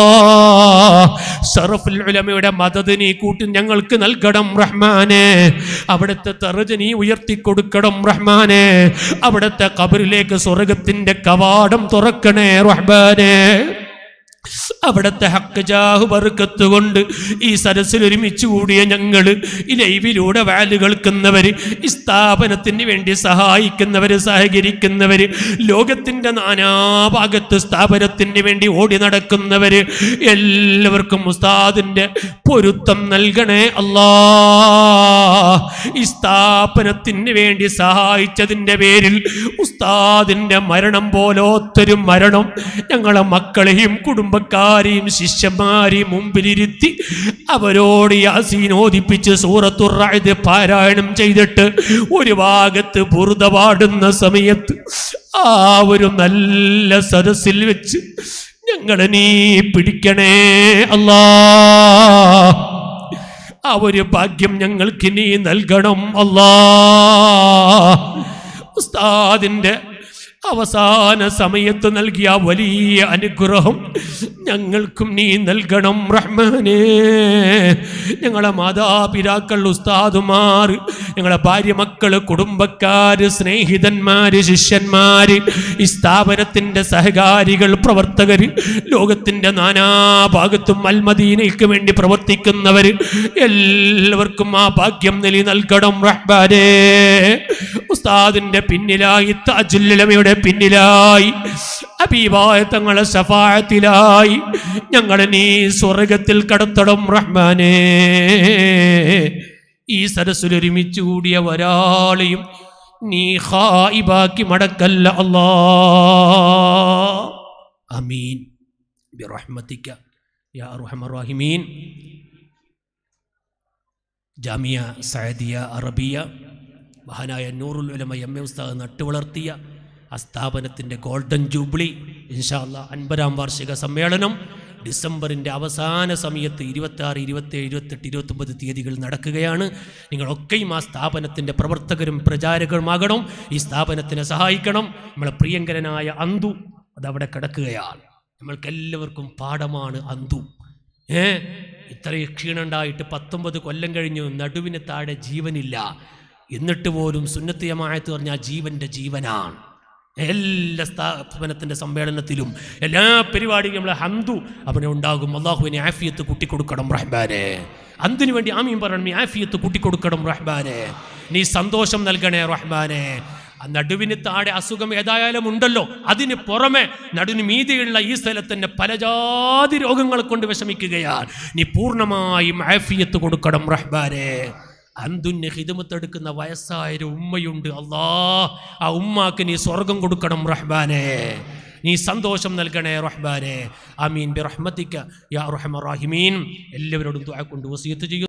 ഷറഫുൽ ഉലമയുടെ മദത് നീ കൂട്ടി ഞങ്ങൾക്ക് നൽകണം റഹ്മാനെ അവിടുത്തെ തറജ നീ ഉയർത്തിക്കൊടുക്കണം റഹ്മാനെ അവിടുത്തെ കബറിലേക്ക് സ്വർഗത്തിന്റെ കവാടം തുറക്കണേ റഹ്മാനെ അവിടുത്തെ ഹക്കജാഹ് ബർക്കത്ത് കൊണ്ട് ഈ സരസിൽ ഒരുമിച്ച് കൂടിയ ഞങ്ങൾ ഈ ലൈവിലൂടെ വാല് കേൾക്കുന്നവർ ഈ സ്ഥാപനത്തിന് വേണ്ടി സഹായിക്കുന്നവർ സഹകരിക്കുന്നവർ ലോകത്തിൻ്റെ നാനാഭാഗത്ത് സ്ഥാപനത്തിന് വേണ്ടി ഓടി നടക്കുന്നവർ എല്ലാവർക്കും ഉസ്താദിൻ്റെ പൊരുത്തം നൽകണേ അല്ലാ ഈ സ്ഥാപനത്തിന് വേണ്ടി സഹായിച്ചതിൻ്റെ പേരിൽ ഉസ്താദിൻ്റെ മരണം പോലോത്തൊരു മരണം ഞങ്ങളെ മക്കളെയും കുടുംബക്കാരെയും ശിഷ്യന്മാരെയും മുമ്പിലിരുത്തി അവരോട് യാസീൻ ഓദിപ്പിച്ച് സൂറത്തുറായത് പാരായണം ചെയ്തിട്ട് ഒരു ഭാഗത്ത് ബുറുത പാടുന്ന സമയത്ത് ആ ഒരു നല്ല സദസ്സിൽ വെച്ച് ഞങ്ങളെ നീ പിടിക്കണേ അല്ലാ ആ ഒരു ഭാഗ്യം ഞങ്ങൾക്ക് നീ നൽകണം അല്ലാ ഉസ്താദിന്റെ അവസാന സമയത്ത് നൽകിയ വലിയ അനുഗ്രഹം ഞങ്ങൾക്കും നീ നൽകണം റഹ്മാനേ ഞങ്ങളെ മാതാപിതാക്കൾ ഉസ്താദുമാർ ഞങ്ങളെ ഭാര്യ മക്കള് കുടുംബക്കാര് സ്നേഹിതന്മാര് ശിഷ്യന്മാര് ഈ സ്ഥാപനത്തിന്റെ സഹകാരികൾ പ്രവർത്തകർ ലോകത്തിന്റെ നാനാഭാഗത്തും അൽമദീനയ്ക്ക് വേണ്ടി പ്രവർത്തിക്കുന്നവർ എല്ലാവർക്കും ആ ഭാഗ്യം നിലി നൽകണം റഹ്ബാനേ ഉസ്താദിന്റെ പിന്നിലായി താജുല്ലമയുടെ പിന്നിലായി അബീബായ തങ്ങളെ സഫായത്തിലായി ഞങ്ങളെ നീ സ്വർഗത്തിൽ കടത്തണം റഹ്മാനേ ഈ സരസ്സിൽ ഒരുമിച്ച് കൂടിയ ഒരാളെയും നീ ഹായിബാക്കി മടക്കല്ല അല്ലാ അമീൻ ബിറഹ്മത്തിക്ക യാ അർഹമർ റഹീമീൻ ജാമിയ സയദിയ അറബിയ മഹാനായ നൂറുൽ ഉലമ എം എ ഉസ്താദ് നട്ടുവളർത്തിയ ആ സ്ഥാപനത്തിൻ്റെ ഗോൾഡൻ ജൂബിലി ഇൻഷാല്ല അൻപതാം വാർഷിക സമ്മേളനം ഡിസംബറിൻ്റെ അവസാന സമയത്ത് ഇരുപത്താറ് ഇരുപത്തേഴ് ഇരുപത്തെട്ട് ഇരുപത്തൊമ്പത് തീയതികൾ നടക്കുകയാണ് നിങ്ങളൊക്കെയും ആ സ്ഥാപനത്തിൻ്റെ പ്രവർത്തകരും പ്രചാരകരുമാകണം ഈ സ്ഥാപനത്തിനെ സഹായിക്കണം നമ്മളെ പ്രിയങ്കരനായ അന്തു അതവിടെ കിടക്കുകയാണ് നമ്മൾക്കെല്ലാവർക്കും പാഠമാണ് അന്തു ഏ ഇത്രയും ക്ഷീണുണ്ടായിട്ട് പത്തൊമ്പത് കൊല്ലം കഴിഞ്ഞു നടുവിന് താഴെ ജീവനില്ല എന്നിട്ട് പോലും സുന്നത്ത് ജമാഅത്ത് പറഞ്ഞാൽ ജീവന്റെ ജീവനാണ് എല്ലാ സ്ഥാപനത്തിന്റെ സമ്മേളനത്തിലും എല്ലാ പരിപാടികളും നമ്മളെ ഹന്തു അവനെ ഉണ്ടാകും അള്ളാഹുവിനെ ആഫിയത്ത് കൂട്ടിക്കൊടുക്കണം റഹ്ബാനെ അന്തിനു വേണ്ടി ആമീൻ പറയണം നീ ആഫിയത്ത് കൂട്ടിക്കൊടുക്കണം റഹ്ബാനെ നീ സന്തോഷം നൽകണേ റഹ്ബാനെ ആ നടുവിന് താഴെ അസുഖം ഏതായാലും ഉണ്ടല്ലോ അതിന് പുറമെ നടുവിന് മീതിയുള്ള ഈ സ്ഥലത്തന്നെ പല ജാതി രോഗങ്ങൾ കൊണ്ട് വിഷമിക്കുകയാണ് നീ പൂർണ്ണമായും ആഫിയത്ത് കൊടുക്കണം റഹ്ബാനെ അന്തുന്യ ഹിതമത്തെടുക്കുന്ന വയസ്സായൊരു ഉമ്മയുണ്ട് അല്ലാ ആ ഉമ്മാക്ക് നീ സ്വർഗം കൊടുക്കണം റഹ്ബാനെ നീ സന്തോഷം നൽകണേ റഹ്ബാനെ അമീൻ ബി റഹ്മത്തിക്ക യാ റഹ്മ റാഹിമീൻ എല്ലാവരോടും ദുആ കൊണ്ട് വസിയത്ത് ചെയ്യുന്നു